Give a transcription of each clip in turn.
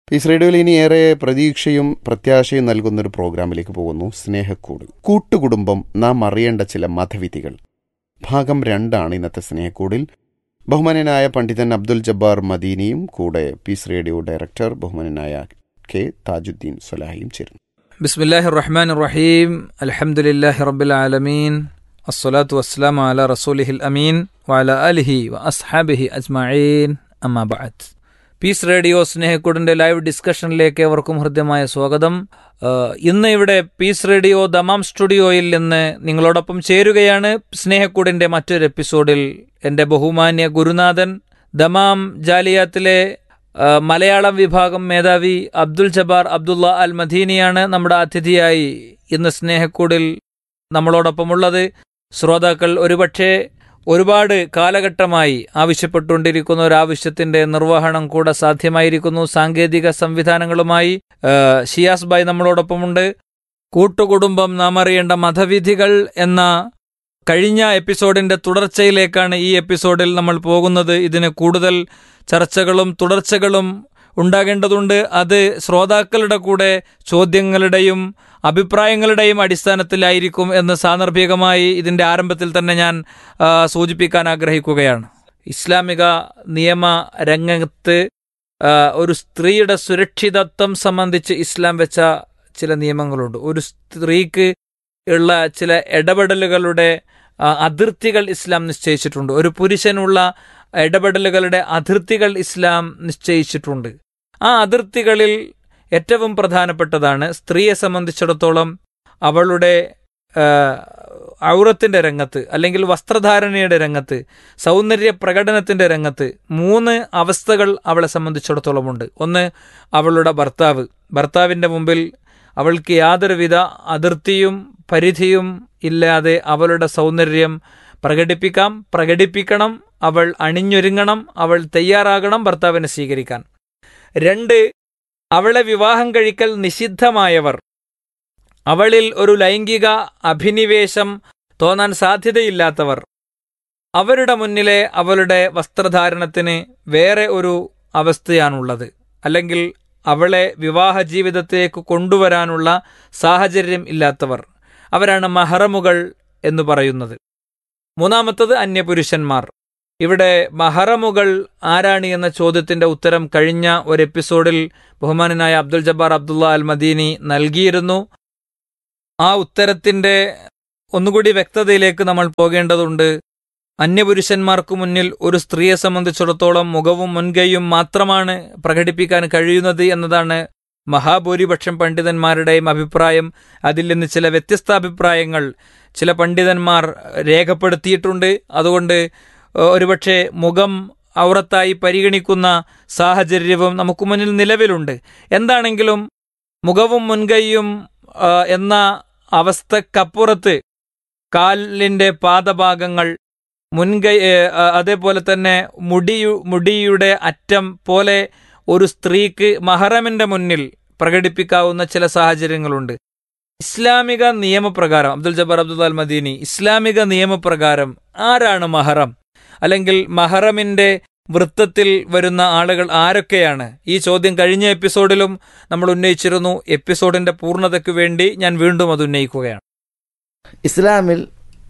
Piece റേഡിയോയിൽ ഇനി ഏറെ പ്രതീക്ഷയും പ്രത്യാശയും നൽകുന്ന ഒരു പ്രോഗ്രാമിലേക്ക് പോകുന്നു സ്നേഹക്കൂട് കൂട്ടുകുടുംബം നാം അറിയേണ്ട ചില മതവിധികൾ ഭാഗം രണ്ടാണ് ഇന്നത്തെ സ്നേഹക്കൂടിൽ ബഹുമാനനായ പണ്ഡിതൻ അബ്ദുൽ ജബ്ബാർ മദീനിയും കൂടെ പീസ് റേഡിയോ ഡയറക്ടർ ബഹുമാനനായ കെ താജുദ്ദീൻ സലാഹിയും ചേരുന്നു بسم الله الرحمن الرحيم الحمد لله رب العالمين الصلاة والسلام على رسوله الأمين وعلى آله وأصحابه أجمعين أما بعد പീസ് റേഡിയോ സ്നേഹക്കൂടിന്റെ ലൈവ് ഡിസ്കഷനിലേക്ക് ഏവർക്കും ഹൃദ്യമായ സ്വാഗതം ആഹ് ഇന്ന് ഇവിടെ പീസ് റേഡിയോ ദമാം സ്റ്റുഡിയോയിൽ നിന്ന് നിങ്ങളോടൊപ്പം ചേരുകയാണ് സ്നേഹക്കൂടിന്റെ മറ്റൊരു എപ്പിസോഡിൽ എൻ്റെ ബഹുമാന്യ ഗുരുനാഥൻ ദമാം ജാലിയാത്തിലെ ആ, മലയാളം വിഭാഗം മേധാവി അബ്ദുൽ ജബ്ബാർ അബ്ദുള്ള അൽ മദീനിയാണ് നമ്മുടെ അതിഥിയായി ഇന്ന് സ്നേഹക്കൂടിൽ നമ്മളോടൊപ്പമുള്ളത് ശ്രോതാക്കൾ ഒരുപക്ഷെ ഒരുപാട് കാലഘട്ടമായി ആവശ്യപ്പെട്ടുകൊണ്ടിരിക്കുന്ന ഒരു ആവശ്യത്തിന്റെ നിർവഹണം കൂടെ സാധ്യമായിരിക്കുന്നു സാങ്കേതിക സംവിധാനങ്ങളുമായി ആ, ഷിയാസ് ഭായ് നമ്മളോടൊപ്പമുണ്ട് കൂട്ടുകുടുംബം നാം അറിയേണ്ട മതവിധികൾ എന്ന കഴിഞ്ഞ എപ്പിസോഡിന്റെ തുടർച്ചയിലേക്കാണ് ഈ എപ്പിസോഡിൽ നമ്മൾ പോകുന്നത് ഇതിന് കൂടുതൽ ചർച്ചകളും തുടർച്ചകളും ഉണ്ടാകേണ്ടതുണ്ട് അത് ശ്രോതാക്കളുടെ കൂടെ ചോദ്യങ്ങളുടെയും അഭിപ്രായങ്ങളുടെയും അടിസ്ഥാനത്തിലായിരിക്കും എന്ന് സാന്ദർഭികമായി ഇതിന്റെ ആരംഭത്തിൽ തന്നെ ഞാൻ ആ, സൂചിപ്പിക്കാൻ ആഗ്രഹിക്കുകയാണ് ഇസ്ലാമിക നിയമ രംഗത്ത് ആ, ഒരു സ്ത്രീയുടെ സുരക്ഷിതത്വം സംബന്ധിച്ച് ഇസ്ലാം വെച്ച ചില നിയമങ്ങളുണ്ട് ഒരു സ്ത്രീക്ക് ഉള്ള ചില ഇടപെടലുകളുടെ ആ, അതിർത്തികൾ ഇസ്ലാം നിശ്ചയിച്ചിട്ടുണ്ട് ഒരു പുരുഷനുള്ള ഇടപെടലുകളുടെ അതിർത്തികൾ ഇസ്ലാം നിശ്ചയിച്ചിട്ടുണ്ട് ആ അതിർത്തികളിൽ ഏറ്റവും പ്രധാനപ്പെട്ടതാണ് സ്ത്രീയെ സംബന്ധിച്ചിടത്തോളം അവളുടെ ആ, ഔറത്തിന്റെ രംഗത്ത് അല്ലെങ്കിൽ വസ്ത്രധാരണയുടെ രംഗത്ത് സൗന്ദര്യ പ്രകടനത്തിന്റെ രംഗത്ത് മൂന്ന് അവസ്ഥകൾ അവളെ സംബന്ധിച്ചിടത്തോളമുണ്ട് ഒന്ന് അവളുടെ ഭർത്താവ് ഭർത്താവിന്റെ മുമ്പിൽ അവൾക്ക് യാതൊരുവിധ അതിർത്തിയും പരിധിയും ഇല്ലാതെ അവളുടെ സൗന്ദര്യം പ്രകടിപ്പിക്കാം പ്രകടിപ്പിക്കണം അവൾ അണിഞ്ഞൊരുങ്ങണം അവൾ തയ്യാറാകണം ഭർത്താവിനെ സ്വീകരിക്കാൻ രണ്ട് അവളെ വിവാഹം കഴിക്കൽ നിഷിദ്ധമായവർ അവളിൽ ഒരു ലൈംഗിക അഭിനിവേശം തോന്നാൻ സാധ്യതയില്ലാത്തവർ അവരുടെ മുന്നിലെ അവളുടെ വസ്ത്രധാരണത്തിന് വേറെ ഒരു അവസ്ഥയാണുള്ളത് അല്ലെങ്കിൽ അവളെ വിവാഹ ജീവിതത്തിലേക്ക് കൊണ്ടുവരാനുള്ള സാഹചര്യം ഇല്ലാത്തവർ അവരാണ് മഹറമുകൾ എന്ന് പറയുന്നത് മൂന്നാമത്തത് അന്യപുരുഷന്മാർ ഇവിടെ മഹറമുകൾ ആരാണ് എന്ന ചോദ്യത്തിന്റെ ഉത്തരം കഴിഞ്ഞ ഒരു എപ്പിസോഡിൽ ബഹുമാനനായ അബ്ദുൽ ജബ്ബാർ അബ്ദുള്ള അൽ മദീനി നൽകിയിരുന്നു ആ ഉത്തരത്തിന്റെ ഒന്നുകൂടി വ്യക്തതയിലേക്ക് നമ്മൾ പോകേണ്ടതുണ്ട് അന്യപുരുഷന്മാർക്ക് മുന്നിൽ ഒരു സ്ത്രീയെ സംബന്ധിച്ചിടത്തോളം മുഖവും മുൻകൈയും മാത്രമാണ് പ്രകടിപ്പിക്കാൻ കഴിയുന്നത് എന്നതാണ് മഹാഭൂരിപക്ഷം പണ്ഡിതന്മാരുടെയും അഭിപ്രായം അതിൽ നിന്ന് ചില വ്യത്യസ്ത അഭിപ്രായങ്ങൾ ചില പണ്ഡിതന്മാർ രേഖപ്പെടുത്തിയിട്ടുണ്ട് അതുകൊണ്ട് ഏഹ്, ഒരുപക്ഷെ മുഖം ഔറത്തായി പരിഗണിക്കുന്ന സാഹചര്യവും നമുക്ക് മുന്നിൽ നിലവിലുണ്ട് എന്താണെങ്കിലും മുഖവും മുൻകൈയും ആ, എന്ന അവസ്ഥക്കപ്പുറത്ത് കാലിന്റെ പാദഭാഗങ്ങൾ മുൻകൈ ഏ, ആ, അതേപോലെ തന്നെ മുടിയു മുടിയുടെ അറ്റം പോലെ ഒരു സ്ത്രീക്ക് മഹറമിന്റെ മുന്നിൽ പ്രകടിപ്പിക്കാവുന്ന ചില സാഹചര്യങ്ങളുണ്ട് ഇസ്ലാമിക നിയമപ്രകാരം അബ്ദുൽ ജബ്ബാർ അബ്ദുൽ അൽ മദീനി ഇസ്ലാമിക നിയമപ്രകാരം ആരാണ് മഹറം അല്ലെങ്കിൽ മഹറമിന്റെ വൃത്തത്തിൽ വരുന്ന ആളുകൾ ആരൊക്കെയാണ് ഈ ചോദ്യം കഴിഞ്ഞ എപ്പിസോഡിലും നമ്മൾ ഉന്നയിച്ചിരുന്നു എപ്പിസോഡിന്റെ പൂർണ്ണതയ്ക്ക് വേണ്ടി ഞാൻ വീണ്ടും അത് ഉന്നയിക്കുകയാണ് ഇസ്ലാമിൽ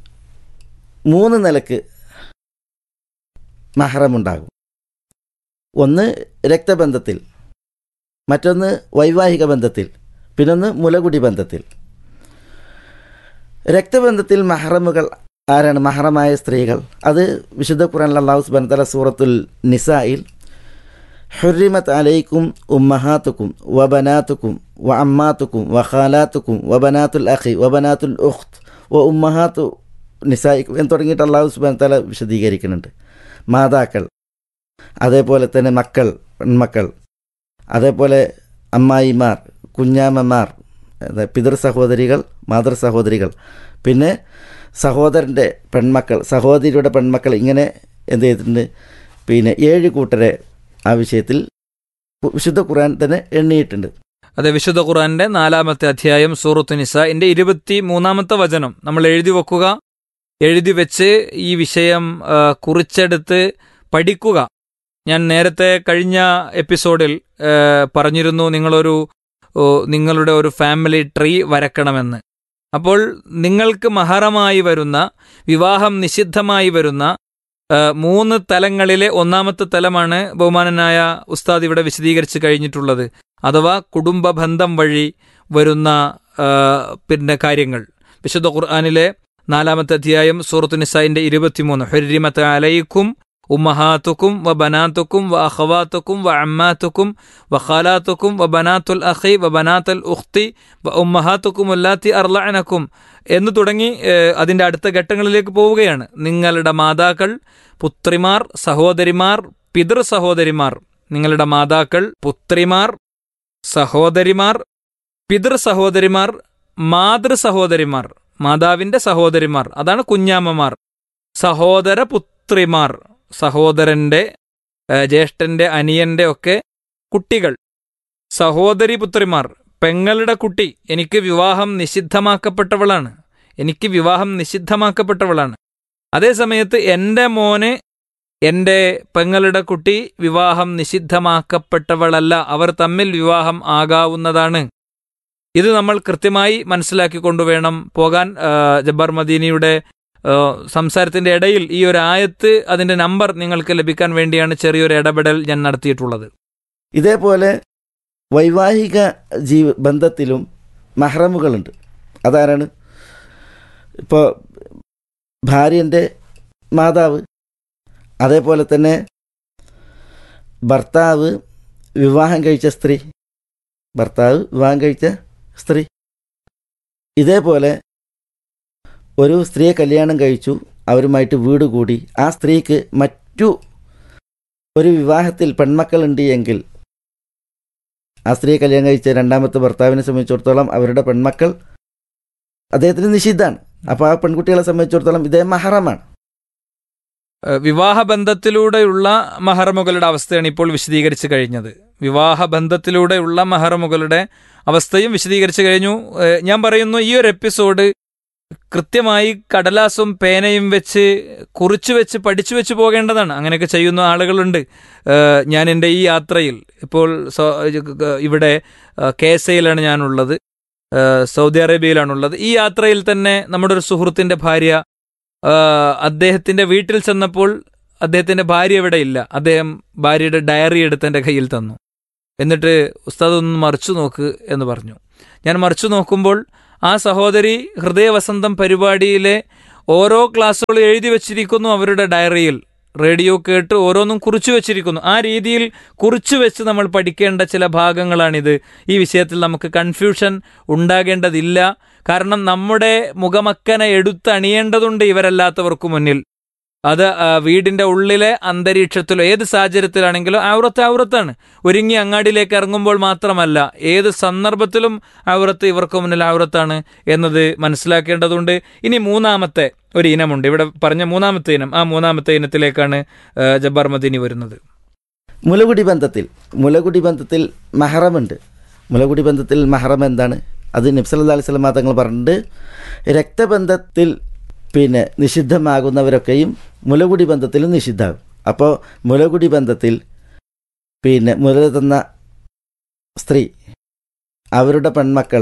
മൂന്ന് നിലക്ക് മഹറമുണ്ടാകും ഒന്ന് രക്തബന്ധത്തിൽ മറ്റൊന്ന് വൈവാഹിക ബന്ധത്തിൽ പിന്നൊന്ന് മുലകുടി ബന്ധത്തിൽ രക്തബന്ധത്തിൽ മഹറമുകൾ ആരാണ് മഹറമായ സ്ത്രീകൾ അത് വിശുദ്ധ ഖുറാൻ അള്ളാഹു സുബാൻ തല സൂറത്തുൽ നിസായിൽ ഹുറിമത്ത് അലൈക്കും ഉമ്മഹാത്തുക്കും വബനാത്തുക്കും വ അമ്മാത്തുക്കും വ ഖാലാത്തുക്കും വബനാത്തുൽ അഖി വബനാത്തുൽ ഉഖ്ത് വ ഉമ്മഹാത്തു നിസായിക്കും എന്ന് തുടങ്ങിയിട്ട് അള്ളാഹു സുബാൻ തല വിശദീകരിക്കുന്നുണ്ട് മാതാക്കൾ അതേപോലെ തന്നെ മക്കൾ പെൺമക്കൾ അതേപോലെ അമ്മായിമാർ കുഞ്ഞാമ്മമാർ അത് പിതൃ സഹോദരികൾ മാതൃ സഹോദരികൾ പിന്നെ സഹോദരൻ്റെ പെൺമക്കൾ സഹോദരിയുടെ പെൺമക്കൾ ഇങ്ങനെ എന്ത് ചെയ്തിട്ടുണ്ട് പിന്നെ ഏഴ് കൂട്ടരെ ആ വിഷയത്തിൽ വിശുദ്ധ ഖുർആൻ തന്നെ എണ്ണിയിട്ടുണ്ട് അതെ വിശുദ്ധ ഖുറാന്റെ നാലാമത്തെ അധ്യായം സൂറത്ത് നിസന്റെ ഇരുപത്തി മൂന്നാമത്തെ വചനം നമ്മൾ എഴുതി വെക്കുക എഴുതി വെച്ച് ഈ വിഷയം ആ, കുറിച്ചെടുത്ത് പഠിക്കുക ഞാൻ നേരത്തെ കഴിഞ്ഞ എപ്പിസോഡിൽ ഏഹ്, പറഞ്ഞിരുന്നു നിങ്ങളൊരു ഓ, നിങ്ങളുടെ ഒരു ഫാമിലി ട്രീ വരക്കണമെന്ന് അപ്പോൾ നിങ്ങൾക്ക് മഹറമായി വരുന്ന വിവാഹം നിഷിദ്ധമായി വരുന്ന ഏഹ്, മൂന്ന് തലങ്ങളിലെ ഒന്നാമത്തെ തലമാണ് ബഹുമാനനായ ഉസ്താദ് ഇവിടെ വിശദീകരിച്ച് കഴിഞ്ഞിട്ടുള്ളത് അഥവാ കുടുംബ ബന്ധം വഴി വരുന്ന ഏഹ്, പിന്നെ കാര്യങ്ങൾ വിശുദ്ധ ഖുർആാനിലെ നാലാമത്തെ അധ്യായം സൂറത്തു നിസായിന്റെ ഇരുപത്തിമൂന്ന് ഹുരിമത്ത് അലൈക്കും ഉമ്മഹാത്തുക്കും വ ബനാത്തുക്കും വ അഖവാത്തുക്കും വ അമ്മാത്തുക്കും വ ഖാലാത്തുക്കും വ ബനാത്തുൽ അഖി വ ബനാത്തുൽ ഉഖ്തി വ ഉമ്മഹാത്തുക്കും ഉല്ലാത്തി അർലഅനക്കും എന്ന് തുടങ്ങി ഏഹ്, അതിന്റെ അടുത്ത ഘട്ടങ്ങളിലേക്ക് പോവുകയാണ് നിങ്ങളുടെ മാതാക്കൾ പുത്രിമാർ സഹോദരിമാർ പിതൃ സഹോദരിമാർ നിങ്ങളുടെ മാതാക്കൾ പുത്രിമാർ സഹോദരിമാർ പിതൃ സഹോദരിമാർ മാതൃ സഹോദരിമാർ മാതാവിന്റെ സഹോദരിമാർ അതാണ് കുഞ്ഞാമ്മമാർ സഹോദര പുത്രിമാർ സഹോദരന്റെ ഏഹ്, ജ്യേഷ്ഠന്റെ അനിയന്റെ ഒക്കെ കുട്ടികൾ സഹോദരി പുത്രിമാർ പെങ്ങളുടെ കുട്ടി എനിക്ക് വിവാഹം നിഷിദ്ധമാക്കപ്പെട്ടവളാണ് എനിക്ക് വിവാഹം നിഷിദ്ധമാക്കപ്പെട്ടവളാണ് അതേ സമയത്ത് എൻ്റെ മോന് എൻ്റെ പെങ്ങളുടെ കുട്ടി വിവാഹം നിഷിദ്ധമാക്കപ്പെട്ടവളല്ല അവർ തമ്മിൽ വിവാഹം ആകാവുന്നതാണ് ഇത് നമ്മൾ കൃത്യമായി മനസ്സിലാക്കി കൊണ്ടുവേണം പോകാൻ ആ, ജബ്ബാർ മദീനിയുടെ ആ, സംസാരത്തിന്റെ ഇടയിൽ ഈ ഒരു ആയത്ത് അതിന്റെ നമ്പർ നിങ്ങൾക്ക് ലഭിക്കാൻ വേണ്ടിയാണ് ചെറിയൊരു ഇടപെടൽ ഞാൻ നടത്തിയിട്ടുള്ളത് ഇതേപോലെ വൈവാഹിക ജീവ ബന്ധത്തിലും മഹ്റമുകളുണ്ട് അതാരാണ് ഇപ്പോൾ ഭാര്യൻ്റെ മാതാവ് അതേപോലെ തന്നെ ഭർത്താവ് വിവാഹം കഴിച്ച സ്ത്രീ ഭർത്താവ് വിവാഹം കഴിച്ച സ്ത്രീ ഇതേപോലെ ഒരു സ്ത്രീയെ കല്യാണം കഴിച്ചു അവരുമായിട്ട് വീട് കൂടി ആ സ്ത്രീക്ക് മറ്റു ഒരു വിവാഹത്തിൽ പെൺമക്കളുണ്ട് എങ്കിൽ ആ സ്ത്രീയെ കല്യാണം കഴിച്ച രണ്ടാമത്തെ ഭർത്താവിനെ സംബന്ധിച്ചിടത്തോളം അവരുടെ പെൺമക്കൾ അദ്ദേഹത്തിന് നിഷിദ്ധാണ് അപ്പോൾ ആ പെൺകുട്ടികളെ സംബന്ധിച്ചിടത്തോളം ഇതേ മഹറമാണ് ഏഹ് വിവാഹ ബന്ധത്തിലൂടെയുള്ള മഹറമുകളുടെ അവസ്ഥയാണ് ഇപ്പോൾ വിശദീകരിച്ചു കഴിഞ്ഞത് വിവാഹ ബന്ധത്തിലൂടെയുള്ള മഹറമുകളുടെ അവസ്ഥയും വിശദീകരിച്ചു കഴിഞ്ഞു ഏഹ് ഞാൻ പറയുന്നു ഈ ഒരു എപ്പിസോഡ് കൃത്യമായി കടലാസും പേനയും വെച്ച് കുറിച്ചു വെച്ച് പഠിച്ചു വെച്ച് പോകേണ്ടതാണ് അങ്ങനെയൊക്കെ ചെയ്യുന്ന ആളുകളുണ്ട് ഏഹ് ഞാൻ എൻ്റെ ഈ യാത്രയിൽ ഇപ്പോൾ സൗ- ഇവിടെ ഏഹ് കേസയിലാണ് ഞാനുള്ളത് ഏഹ് സൗദി അറേബ്യയിലാണുള്ളത് ഈ യാത്രയിൽ തന്നെ നമ്മുടെ ഒരു സുഹൃത്തിന്റെ ഭാര്യ ആഹ് അദ്ദേഹത്തിന്റെ വീട്ടിൽ ചെന്നപ്പോൾ അദ്ദേഹത്തിന്റെ ഭാര്യ ഇവിടെ ഇല്ല അദ്ദേഹം ഭാര്യയുടെ ഡയറി എടുത്ത് എൻ്റെ കയ്യിൽ തന്നു എന്നിട്ട് ഉസ്താദ് ഒന്ന് മറിച്ചു നോക്ക് എന്ന് പറഞ്ഞു ഞാൻ മറിച്ചു നോക്കുമ്പോൾ ആ സഹോദരി ഹൃദയവസന്തം പരിപാടിയിലെ ഓരോ ക്ലാസ്സുകൾ എഴുതി വച്ചിരിക്കുന്നു അവരുടെ ഡയറിയിൽ റേഡിയോ കേട്ട് ഓരോന്നും കുറിച്ചു വെച്ചിരിക്കുന്നു ആ രീതിയിൽ കുറിച്ചു വെച്ച് നമ്മൾ പഠിക്കേണ്ട ചില ഭാഗങ്ങളാണിത് ഈ വിഷയത്തിൽ നമുക്ക് കൺഫ്യൂഷൻ ഉണ്ടാകേണ്ടതില്ല കാരണം നമ്മുടെ മുഖമക്കനെ എടുത്തണിയേണ്ടതുണ്ട് ഇവരല്ലാത്തവർക്ക് മുന്നിൽ അത് ആ, വീടിന്റെ ഉള്ളിലെ അന്തരീക്ഷത്തിലോ ഏത് സാഹചര്യത്തിലാണെങ്കിലും ഔറത്ത് ഔറത്താണ് ഒരുങ്ങി അങ്ങാടിയിലേക്ക് ഇറങ്ങുമ്പോൾ മാത്രമല്ല ഏത് സന്ദർഭത്തിലും ഔറത്ത് ഇവർക്ക് മുന്നിൽ ഔറത്താണ് എന്നത് മനസ്സിലാക്കേണ്ടതുണ്ട് ഇനി മൂന്നാമത്തെ ഒരു ഇനമുണ്ട് ഇവിടെ പറഞ്ഞ മൂന്നാമത്തെ ഇനം ആ മൂന്നാമത്തെ ഇനത്തിലേക്കാണ് ആ, ജബ്ബാർ മദീനി വരുന്നത് മുലകുടി ബന്ധത്തിൽ മുലകുടി ബന്ധത്തിൽ മഹറമുണ്ട് മുലകുടി ബന്ധത്തിൽ മഹറം എന്താണ് അത് നബ്സല്ലാ അലൈഹി സ്വലം തങ്ങൾ പറഞ്ഞിട്ടുണ്ട് രക്തബന്ധത്തിൽ പിന്നെ നിഷിദ്ധമാകുന്നവരൊക്കെയും മുലകുടി ബന്ധത്തിലും നിഷിദ്ധമാകും അപ്പോൾ മുലകുടി ബന്ധത്തിൽ പിന്നെ മുല തന്ന സ്ത്രീ അവരുടെ പെൺമക്കൾ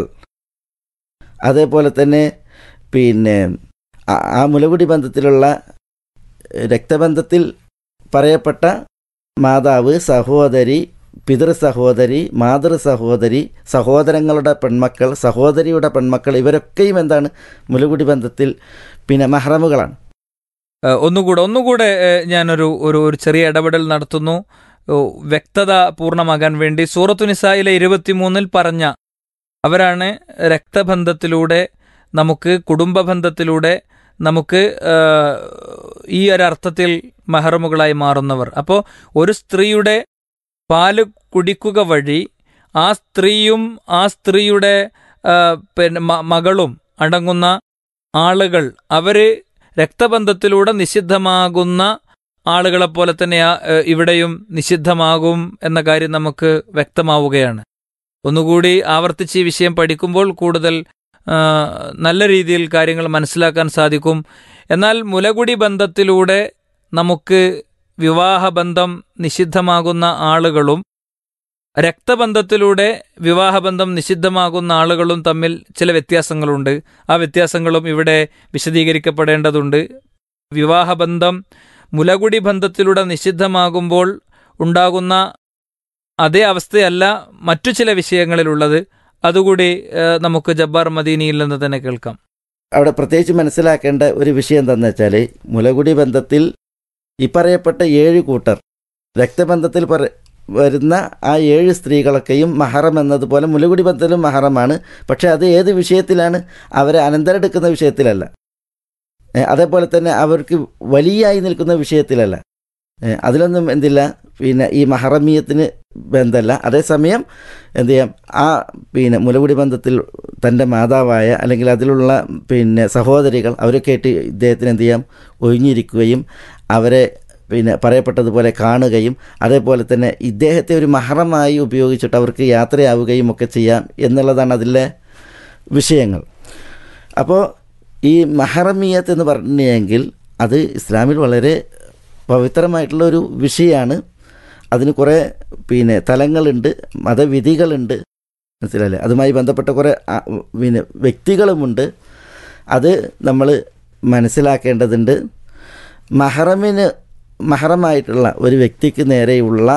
അതേപോലെ തന്നെ പിന്നെ ആ- ആ മുലകുടി ബന്ധത്തിലുള്ള രക്തബന്ധത്തിൽ പറയപ്പെട്ട മാതാവ് സഹോദരി പിതൃ സഹോദരി മാതൃ സഹോദരി സഹോദരങ്ങളുടെ പെൺമക്കൾ സഹോദരിയുടെ പെൺമക്കൾ ഇവരൊക്കെയും എന്താണ് മുലകുടി ബന്ധത്തിൽ പിന്നെ മഹ്റമുകളാണ് ആ, ഒന്നുകൂടെ ഒന്നുകൂടെ ഏ, ഞാനൊരു ഒരു ഒരു ചെറിയ ഇടപെടൽ നടത്തുന്നു ഓ, വ്യക്തത പൂർണ്ണമാകാൻ വേണ്ടി സൂറത്തു നിസായിലെ ഇരുപത്തിമൂന്നിൽ പറഞ്ഞ അവരാണ് രക്തബന്ധത്തിലൂടെ നമുക്ക് കുടുംബബന്ധത്തിലൂടെ നമുക്ക് ആ, ഈ ഒരർത്ഥത്തിൽ മഹറമുകളായി മാറുന്നവർ അപ്പോൾ ഒരു സ്ത്രീയുടെ പാല് കുടിക്കുക വഴി ആ സ്ത്രീയും ആ സ്ത്രീയുടെ ആ, പിന്നെ മ- മകളും അടങ്ങുന്ന ആളുകൾ അവര് രക്തബന്ധത്തിലൂടെ നിഷിദ്ധമാകുന്ന ആളുകളെ പോലെ തന്നെ ആ, ഏ, ഇവിടെയും നിഷിദ്ധമാകും എന്ന കാര്യം നമുക്ക് വ്യക്തമാവുകയാണ് ഒന്നുകൂടി ആവർത്തിച്ച് ഈ വിഷയം പഠിക്കുമ്പോൾ കൂടുതൽ ആ, നല്ല രീതിയിൽ കാര്യങ്ങൾ മനസ്സിലാക്കാൻ സാധിക്കും എന്നാൽ മുലകുടി ബന്ധത്തിലൂടെ നമുക്ക് വിവാഹബന്ധം നിഷിദ്ധമാകുന്ന ആളുകളും രക്തബന്ധത്തിലൂടെ വിവാഹബന്ധം നിഷിദ്ധമാകുന്ന ആളുകളും തമ്മിൽ ചില വ്യത്യാസങ്ങളുണ്ട് ആ വ്യത്യാസങ്ങളും ഇവിടെ വിശദീകരിക്കപ്പെടേണ്ടതുണ്ട് വിവാഹബന്ധം മുലകുടി ബന്ധത്തിലൂടെ നിഷിദ്ധമാകുമ്പോൾ ഉണ്ടാകുന്ന അതേ അവസ്ഥയല്ല മറ്റു ചില വിഷയങ്ങളിലുള്ളത് അതുകൂടി ഏഹ്, നമുക്ക് ജബ്ബാർ മദീനിയിൽ നിന്ന് തന്നെ കേൾക്കാം അവിടെ പ്രത്യേകിച്ച് മനസ്സിലാക്കേണ്ട ഒരു വിഷയം എന്താണെന്ന് വെച്ചാൽ മുലകുടി ബന്ധത്തിൽ ഈ പറയപ്പെട്ട ഏഴ് കൂട്ടർ രക്തബന്ധത്തിൽ പറ വരുന്ന ആ ഏഴ് സ്ത്രീകളൊക്കെയും മഹറം എന്നതുപോലെ മുലകുടി ബന്ധത്തിലും മഹറമാണ് പക്ഷേ അത് ഏത് വിഷയത്തിലാണ് അവരെ അനന്തരെടുക്കുന്ന വിഷയത്തിലല്ല ഏ, അതേപോലെ തന്നെ അവർക്ക് വലിയായി നിൽക്കുന്ന വിഷയത്തിലല്ല ഏ, അതിലൊന്നും എന്തില്ല പിന്നെ ഈ മഹറമീയത്തിന് ബന്ധമല്ല അതേസമയം എന്ത് ചെയ്യാം ആ പിന്നെ മുലകുടി ബന്ധത്തിൽ തൻ്റെ മാതാവായ അല്ലെങ്കിൽ അതിലുള്ള പിന്നെ സഹോദരികൾ അവരൊക്കെ ആയിട്ട് ഇദ്ദേഹത്തിന് എന്ത് ചെയ്യാം ഒഴിഞ്ഞിരിക്കുകയും അവരെ പിന്നെ പറയപ്പെട്ടതുപോലെ കാണുകയും അതേപോലെ തന്നെ ഇദ്ദേഹത്തെ ഒരു മഹറമായി ഉപയോഗിച്ചിട്ട് അവർക്ക് യാത്രയാവുകയും ഒക്കെ ചെയ്യാം എന്നുള്ളതാണ് അതിലെ വിഷയങ്ങൾ അപ്പോൾ ഈ മഹറമിയത്ത് എന്ന് പറഞ്ഞെങ്കിൽ അത് ഇസ്ലാമിൽ വളരെ പവിത്രമായിട്ടുള്ള ഒരു വിഷയമാണ് അതിന് കുറേ പിന്നെ തലങ്ങളുണ്ട് മതവിധികളുണ്ട് മനസ്സിലല്ലേ അതുമായി ബന്ധപ്പെട്ട കുറേ ആ, പിന്നെ വ്യക്തികളുമുണ്ട് അത് നമ്മൾ മനസ്സിലാക്കേണ്ടതുണ്ട് മഹറമിന് മഹറമായിട്ടുള്ള ഒരു വ്യക്തിക്ക് നേരെയുള്ള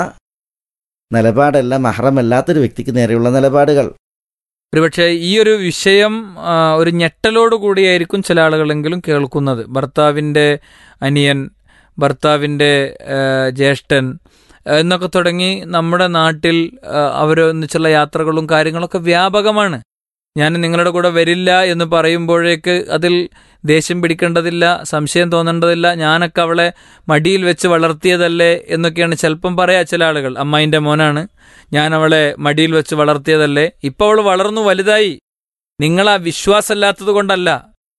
നിലപാടല്ല മഹറമല്ലാത്തൊരു വ്യക്തിക്ക് നേരെയുള്ള നിലപാടുകൾ ഒരുപക്ഷെ ഈ ഒരു വിഷയം ആ, ഒരു ഞെട്ടലോട് കൂടിയായിരിക്കും ചില ആളുകളെങ്കിലും കേൾക്കുന്നത് ഭർത്താവിൻ്റെ അനിയൻ ഭർത്താവിൻ്റെ ആ, ജ്യേഷ്ഠൻ ആ, എന്നൊക്കെ തുടങ്ങി നമ്മുടെ നാട്ടിൽ ആ, അവരൊന്നിച്ചുള്ള യാത്രകളും കാര്യങ്ങളൊക്കെ വ്യാപകമാണ് ഞാൻ നിങ്ങളുടെ കൂടെ വരില്ല എന്ന് പറയുമ്പോഴേക്ക് അതിൽ ദേഷ്യം പിടിക്കേണ്ടതില്ല സംശയം തോന്നേണ്ടതില്ല ഞാനൊക്കെ അവളെ മടിയിൽ വെച്ച് വളർത്തിയതല്ലേ എന്നൊക്കെയാണ് ചിലപ്പം പറയാ ചില ആളുകൾ അമ്മായിൻ്റെ മോനാണ് ഞാൻ അവളെ മടിയിൽ വെച്ച് വളർത്തിയതല്ലേ ഇപ്പൊ അവൾ വളർന്നു വലുതായി നിങ്ങൾ ആ വിശ്വാസമില്ലാത്തത് കൊണ്ടല്ല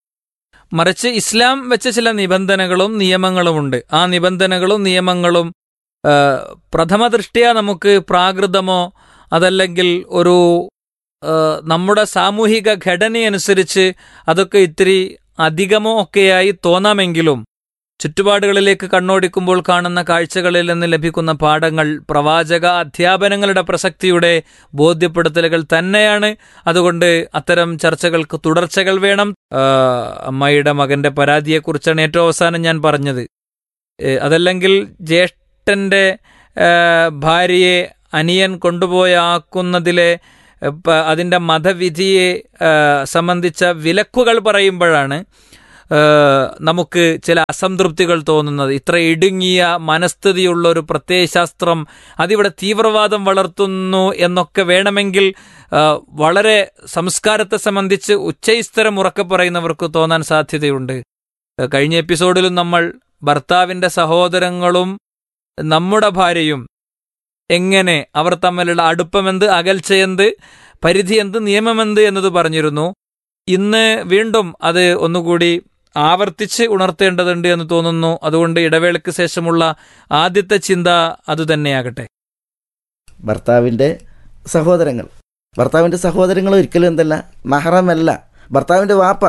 മറിച്ച് ഇസ്ലാം വെച്ച ചില നിബന്ധനകളും നിയമങ്ങളുമുണ്ട് ആ നിബന്ധനകളും നിയമങ്ങളും ആ, പ്രഥമ ദൃഷ്ടിയ നമുക്ക് പ്രാകൃതമോ അതല്ലെങ്കിൽ ഒരു ആ, നമ്മുടെ സാമൂഹിക ഘടനയനുസരിച്ച് അതൊക്കെ ഇത്തിരി അധികമോ ഒക്കെയായി തോന്നാമെങ്കിലും ചുറ്റുപാടുകളിലേക്ക് കണ്ണോടിക്കുമ്പോൾ കാണുന്ന കാഴ്ചകളിൽ നിന്ന് ലഭിക്കുന്ന പാഠങ്ങൾ പ്രവാചക അധ്യാപനങ്ങളുടെ പ്രസക്തിയുടെ ബോധ്യപ്പെടുത്തലുകൾ തന്നെയാണ് അതുകൊണ്ട് അത്തരം ചർച്ചകൾക്ക് തുടർച്ചകൾ വേണം ആ, അമ്മായിയുടെ മകന്റെ പരാതിയെക്കുറിച്ചാണ് ഏറ്റവും അവസാനം ഞാൻ പറഞ്ഞത് ഏ, അതല്ലെങ്കിൽ ജ്യേഷ്ഠന്റെ ആ, ഭാര്യയെ അനിയൻ കൊണ്ടുപോയി ആക്കുന്നതിലെ ഏ, പ- അതിൻ്റെ മതവിധിയെ ആ, സംബന്ധിച്ച വിലക്കുകൾ പറയുമ്പോഴാണ് ആ, നമുക്ക് ചില അസംതൃപ്തികൾ തോന്നുന്നത് ഇത്ര ഇടുങ്ങിയ മനസ്ഥിതിയുള്ള ഒരു പ്രത്യയശാസ്ത്രം അതിവിടെ തീവ്രവാദം വളർത്തുന്നു എന്നൊക്കെ വേണമെങ്കിൽ ആ, വളരെ സംസ്കാരത്തെ സംബന്ധിച്ച് ഉച്ചൈസ്തരം ഉറക്കെ പറയുന്നവർക്ക് തോന്നാൻ സാധ്യതയുണ്ട് ആ, കഴിഞ്ഞ എപ്പിസോഡിലും നമ്മൾ ഭർത്താവിന്റെ സഹോദരങ്ങളും നമ്മുടെ ഭാര്യയും എങ്ങനെ അവർ തമ്മിലുള്ള അടുപ്പമെന്ത് അകൽച്ചയെന്ത് പരിധി എന്ത് നിയമമെന്ത് എന്നത് പറഞ്ഞിരുന്നു ഇന്ന് വീണ്ടും അത് ഒന്നുകൂടി ആവർത്തിച്ച് ഉണർത്തേണ്ടതുണ്ട് എന്ന് തോന്നുന്നു അതുകൊണ്ട് ഇടവേളയ്ക്ക് ശേഷമുള്ള ആദ്യത്തെ ചിന്ത അതുതന്നെയാകട്ടെ ഭർത്താവിൻ്റെ സഹോദരങ്ങൾ ഭർത്താവിൻ്റെ സഹോദരങ്ങൾ ഒരിക്കലും എന്തല്ല മഹറമല്ല ഭർത്താവിൻ്റെ വാപ്പ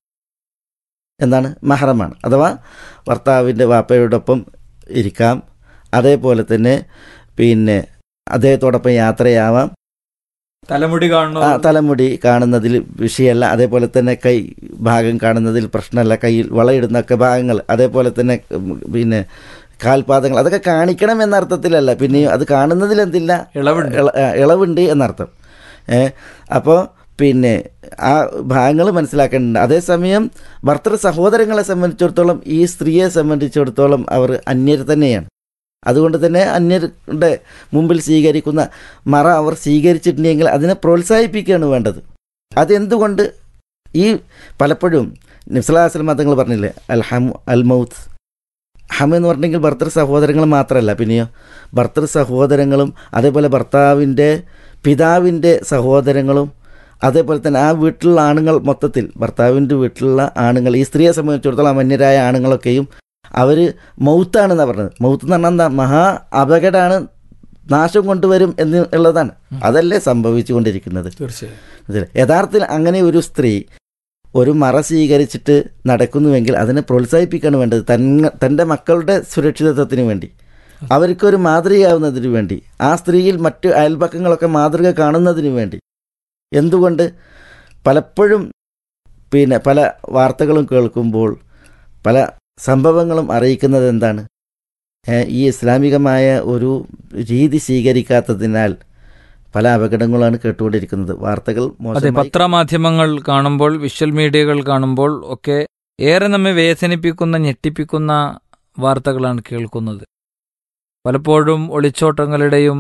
എന്താണ് മഹറമാണ് അഥവാ ഭർത്താവിൻ്റെ വാപ്പയോടൊപ്പം ഇരിക്കാം അതേപോലെ തന്നെ പിന്നെ അദ്ദേഹത്തോടൊപ്പം യാത്രയാവാം തലമുടി ആ കാണുന്നു തലമുടി കാണുന്നതിൽ വിഷയമല്ല അതേപോലെ തന്നെ കൈ ഭാഗം കാണുന്നതിൽ പ്രശ്നമല്ല കയ്യിൽ വളയിടുന്നൊക്കെ ഭാഗങ്ങൾ അതേപോലെ തന്നെ ഉം, പിന്നെ കാൽപാദങ്ങൾ അതൊക്കെ കാണിക്കണം എന്ന അർത്ഥത്തിലല്ല പിന്നെയും അത് കാണുന്നതിൽ എന്തില്ല ഇളവുണ്ട് ഇള- ആ, ഇളവുണ്ട് എന്നർത്ഥം ഏ അപ്പോൾ പിന്നെ ആ ഭാഗങ്ങൾ മനസ്സിലാക്കേണ്ടത് അതേസമയം ഭർത്തൃ സഹോദരങ്ങളെ സംബന്ധിച്ചിടത്തോളം ഈ സ്ത്രീയെ സംബന്ധിച്ചിടത്തോളം അവർ അന്യർ തന്നെയാണ് അതുകൊണ്ട് തന്നെ അന്യരുടെ മുമ്പിൽ സ്വീകരിക്കുന്ന മറ അവർ സ്വീകരിച്ചിട്ടുണ്ടെങ്കിൽ അതിനെ പ്രോത്സാഹിപ്പിക്കുകയാണ് വേണ്ടത് അതെന്തുകൊണ്ട് ഈ പലപ്പോഴും നിസ്ലാസ്ലം മതങ്ങൾ പറഞ്ഞില്ലേ അൽ ഹം അൽ മൗത്ത് ഹം എന്ന് പറഞ്ഞെങ്കിൽ ഭർത്തൃ സഹോദരങ്ങൾ മാത്രമല്ല പിന്നെയോ ഭർത്തൃ സഹോദരങ്ങളും അതേപോലെ ഭർത്താവിൻ്റെ പിതാവിൻ്റെ സഹോദരങ്ങളും അതേപോലെ തന്നെ ആ വീട്ടിലുള്ള ആണുങ്ങൾ മൊത്തത്തിൽ ഭർത്താവിൻ്റെ വീട്ടിലുള്ള ആണുങ്ങൾ ഈ സ്ത്രീയെ സംബന്ധിച്ചിടത്തോളം അന്യരായ ആണുങ്ങളൊക്കെയും അവർ മൗത്താണെന്നാണ് പറഞ്ഞത് മൗത്ത് എന്ന് പറഞ്ഞാൽ എന്താ മഹാ അപകടമാണ് നാശം കൊണ്ടുവരും എന്ന് ഉള്ളതാണ് അതല്ലേ സംഭവിച്ചുകൊണ്ടിരിക്കുന്നത് തീർച്ചയായും മനസ്സിലായോ? യഥാർത്ഥത്തിൽ അങ്ങനെ ഒരു സ്ത്രീ ഒരു മറ സ്വീകരിച്ചിട്ട് നടക്കുന്നുവെങ്കിൽ അതിനെ പ്രോത്സാഹിപ്പിക്കുകയാണ് വേണ്ടത് തന്ന തൻ്റെ മക്കളുടെ സുരക്ഷിതത്വത്തിന് വേണ്ടി അവർക്കൊരു മാതൃകയാവുന്നതിന് വേണ്ടി ആ സ്ത്രീയിൽ മറ്റ് അയൽപക്കങ്ങളൊക്കെ മാതൃക കാണുന്നതിന് വേണ്ടി എന്തുകൊണ്ട് പലപ്പോഴും പിന്നെ പല വാർത്തകളും കേൾക്കുമ്പോൾ പല സംഭവങ്ങളും അറിയിക്കുന്നത് എന്താണ് ഏ, ഈ ഇസ്ലാമികമായ ഒരു രീതി സ്വീകരിക്കാത്തതിനാൽ പല അപകടങ്ങളാണ് കേട്ടുകൊണ്ടിരിക്കുന്നത് വാർത്തകൾ അതെ മോശമായി പത്രമാധ്യമങ്ങൾ കാണുമ്പോൾ വിഷ്വൽ മീഡിയകൾ കാണുമ്പോൾ ഒക്കെ ഏറെ നമ്മെ വേദനിപ്പിക്കുന്ന ഞെട്ടിപ്പിക്കുന്ന വാർത്തകളാണ് കേൾക്കുന്നത് പലപ്പോഴും ഒളിച്ചോട്ടങ്ങളുടെയും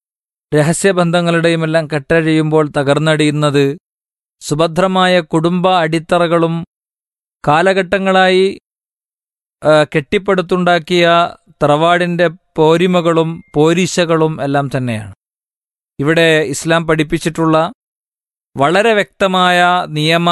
രഹസ്യബന്ധങ്ങളുടെയും എല്ലാം കെട്ടഴിയുമ്പോൾ തകർന്നടിയുന്നത് സുഭദ്രമായ കുടുംബ അടിത്തറകളും കാലഘട്ടങ്ങളായി ആ, കെട്ടിപ്പടുത്തുണ്ടാക്കിയ തറവാടിൻ്റെ പോരിമകളും പോരിശകളും എല്ലാം തന്നെയാണ് ഇവിടെ ഇസ്ലാം പഠിപ്പിച്ചിട്ടുള്ള വളരെ വ്യക്തമായ നിയമ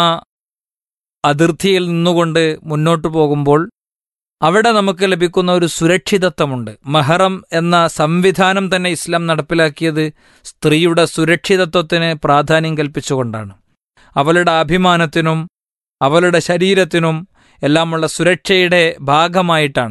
അതിർത്തിയിൽ നിന്നുകൊണ്ട് മുന്നോട്ടു പോകുമ്പോൾ അവിടെ നമുക്ക് ലഭിക്കുന്ന ഒരു സുരക്ഷിതത്വമുണ്ട് മഹറം എന്ന സംവിധാനം തന്നെ ഇസ്ലാം നടപ്പിലാക്കിയത് സ്ത്രീയുടെ സുരക്ഷിതത്വത്തിന് പ്രാധാന്യം കൽപ്പിച്ചുകൊണ്ടാണ് അവളുടെ അഭിമാനത്തിനും അവളുടെ ശരീരത്തിനും എല്ലാമുള്ള സുരക്ഷയുടെ ഭാഗമായിട്ടാണ്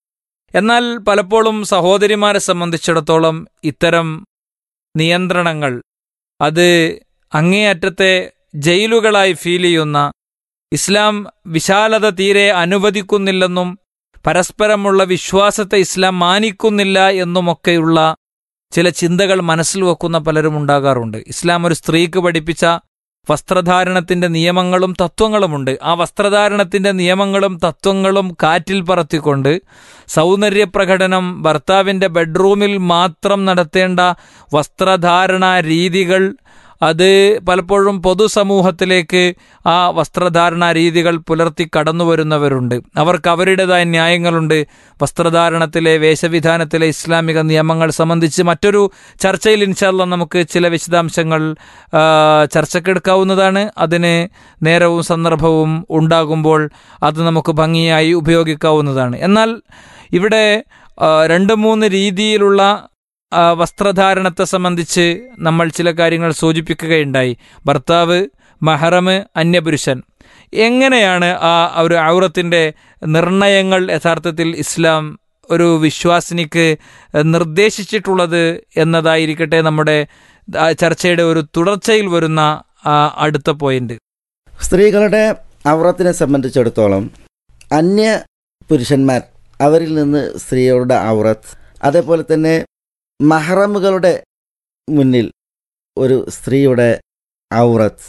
എന്നാൽ പലപ്പോഴും സഹോദരിമാരെ സംബന്ധിച്ചിടത്തോളം ഇത്തരം നിയന്ത്രണങ്ങൾ അത് അങ്ങേയറ്റത്തെ ജയിലുകളായി ഫീൽ ചെയ്യുന്ന ഇസ്ലാം വിശാലത തീരെ അനുവദിക്കുന്നില്ലെന്നും പരസ്പരമുള്ള വിശ്വാസത്തെ ഇസ്ലാം മാനിക്കുന്നില്ല എന്നുമൊക്കെയുള്ള ചില ചിന്തകൾ മനസ്സിൽ വെക്കുന്ന പലരും ഉണ്ടാകാറുണ്ട് ഇസ്ലാം ഒരു സ്ത്രീക്ക് പഠിപ്പിച്ച വസ്ത്രധാരണത്തിന്റെ നിയമങ്ങളും തത്വങ്ങളുമുണ്ട് ആ വസ്ത്രധാരണത്തിന്റെ നിയമങ്ങളും തത്വങ്ങളും കാറ്റിൽ പറത്തിക്കൊണ്ട് സൗന്ദര്യ പ്രകടനം ഭർത്താവിന്റെ ബെഡ്റൂമിൽ മാത്രം നടത്തേണ്ട വസ്ത്രധാരണ രീതികൾ അത് പലപ്പോഴും പൊതുസമൂഹത്തിലേക്ക് ആ വസ്ത്രധാരണ രീതികൾ പുലർത്തി കടന്നു വരുന്നവരുണ്ട് അവർക്ക് അവരുടേതായ ന്യായങ്ങളുണ്ട് വസ്ത്രധാരണത്തിലെ വേഷവിധാനത്തിലെ ഇസ്ലാമിക നിയമങ്ങൾ സംബന്ധിച്ച് മറ്റൊരു ചർച്ചയിൽ ഇൻഷാല്ല നമുക്ക് ചില വിശദാംശങ്ങൾ ആ, ചർച്ചക്കെടുക്കാവുന്നതാണ് അതിന് നേരവും സന്ദർഭവും ഉണ്ടാകുമ്പോൾ അത് നമുക്ക് ഭംഗിയായി ഉപയോഗിക്കാവുന്നതാണ് എന്നാൽ ഇവിടെ ആ, രണ്ട് മൂന്ന് രീതിയിലുള്ള ആ, വസ്ത്രധാരണത്തെ സംബന്ധിച്ച് നമ്മൾ ചില കാര്യങ്ങൾ സൂചിപ്പിക്കുകയുണ്ടായി ഭർത്താവ് മഹറമ് അന്യപുരുഷൻ എങ്ങനെയാണ് ആ ഒരു ഔറത്തിൻ്റെ നിർണയങ്ങൾ യഥാർത്ഥത്തിൽ ഇസ്ലാം ഒരു വിശ്വാസിനിക്ക് നിർദ്ദേശിച്ചിട്ടുള്ളത് എന്നതായിരിക്കട്ടെ നമ്മുടെ ആ, ചർച്ചയുടെ ഒരു തുടർച്ചയിൽ വരുന്ന ആ, അടുത്ത പോയിന്റ് സ്ത്രീകളുടെ ഔറത്തിനെ സംബന്ധിച്ചിടത്തോളം അന്യ പുരുഷന്മാർ അവരിൽ നിന്ന് സ്ത്രീകളുടെ ഔറത്ത് അതേപോലെ തന്നെ മഹറമുകളുടെ മുന്നിൽ ഒരു സ്ത്രീയുടെ ഔറത്ത്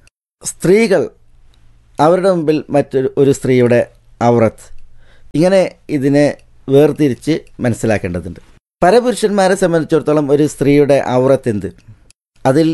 സ്ത്രീകൾ അവരുടെ മുമ്പിൽ മറ്റൊരു ഒരു സ്ത്രീയുടെ ഔറത്ത് ഇങ്ങനെ ഇതിനെ വേർതിരിച്ച് മനസ്സിലാക്കേണ്ടതുണ്ട് പരപുരുഷന്മാരെ സംബന്ധിച്ചിടത്തോളം ഒരു സ്ത്രീയുടെ ഔറത്ത് എന്ത് അതിൽ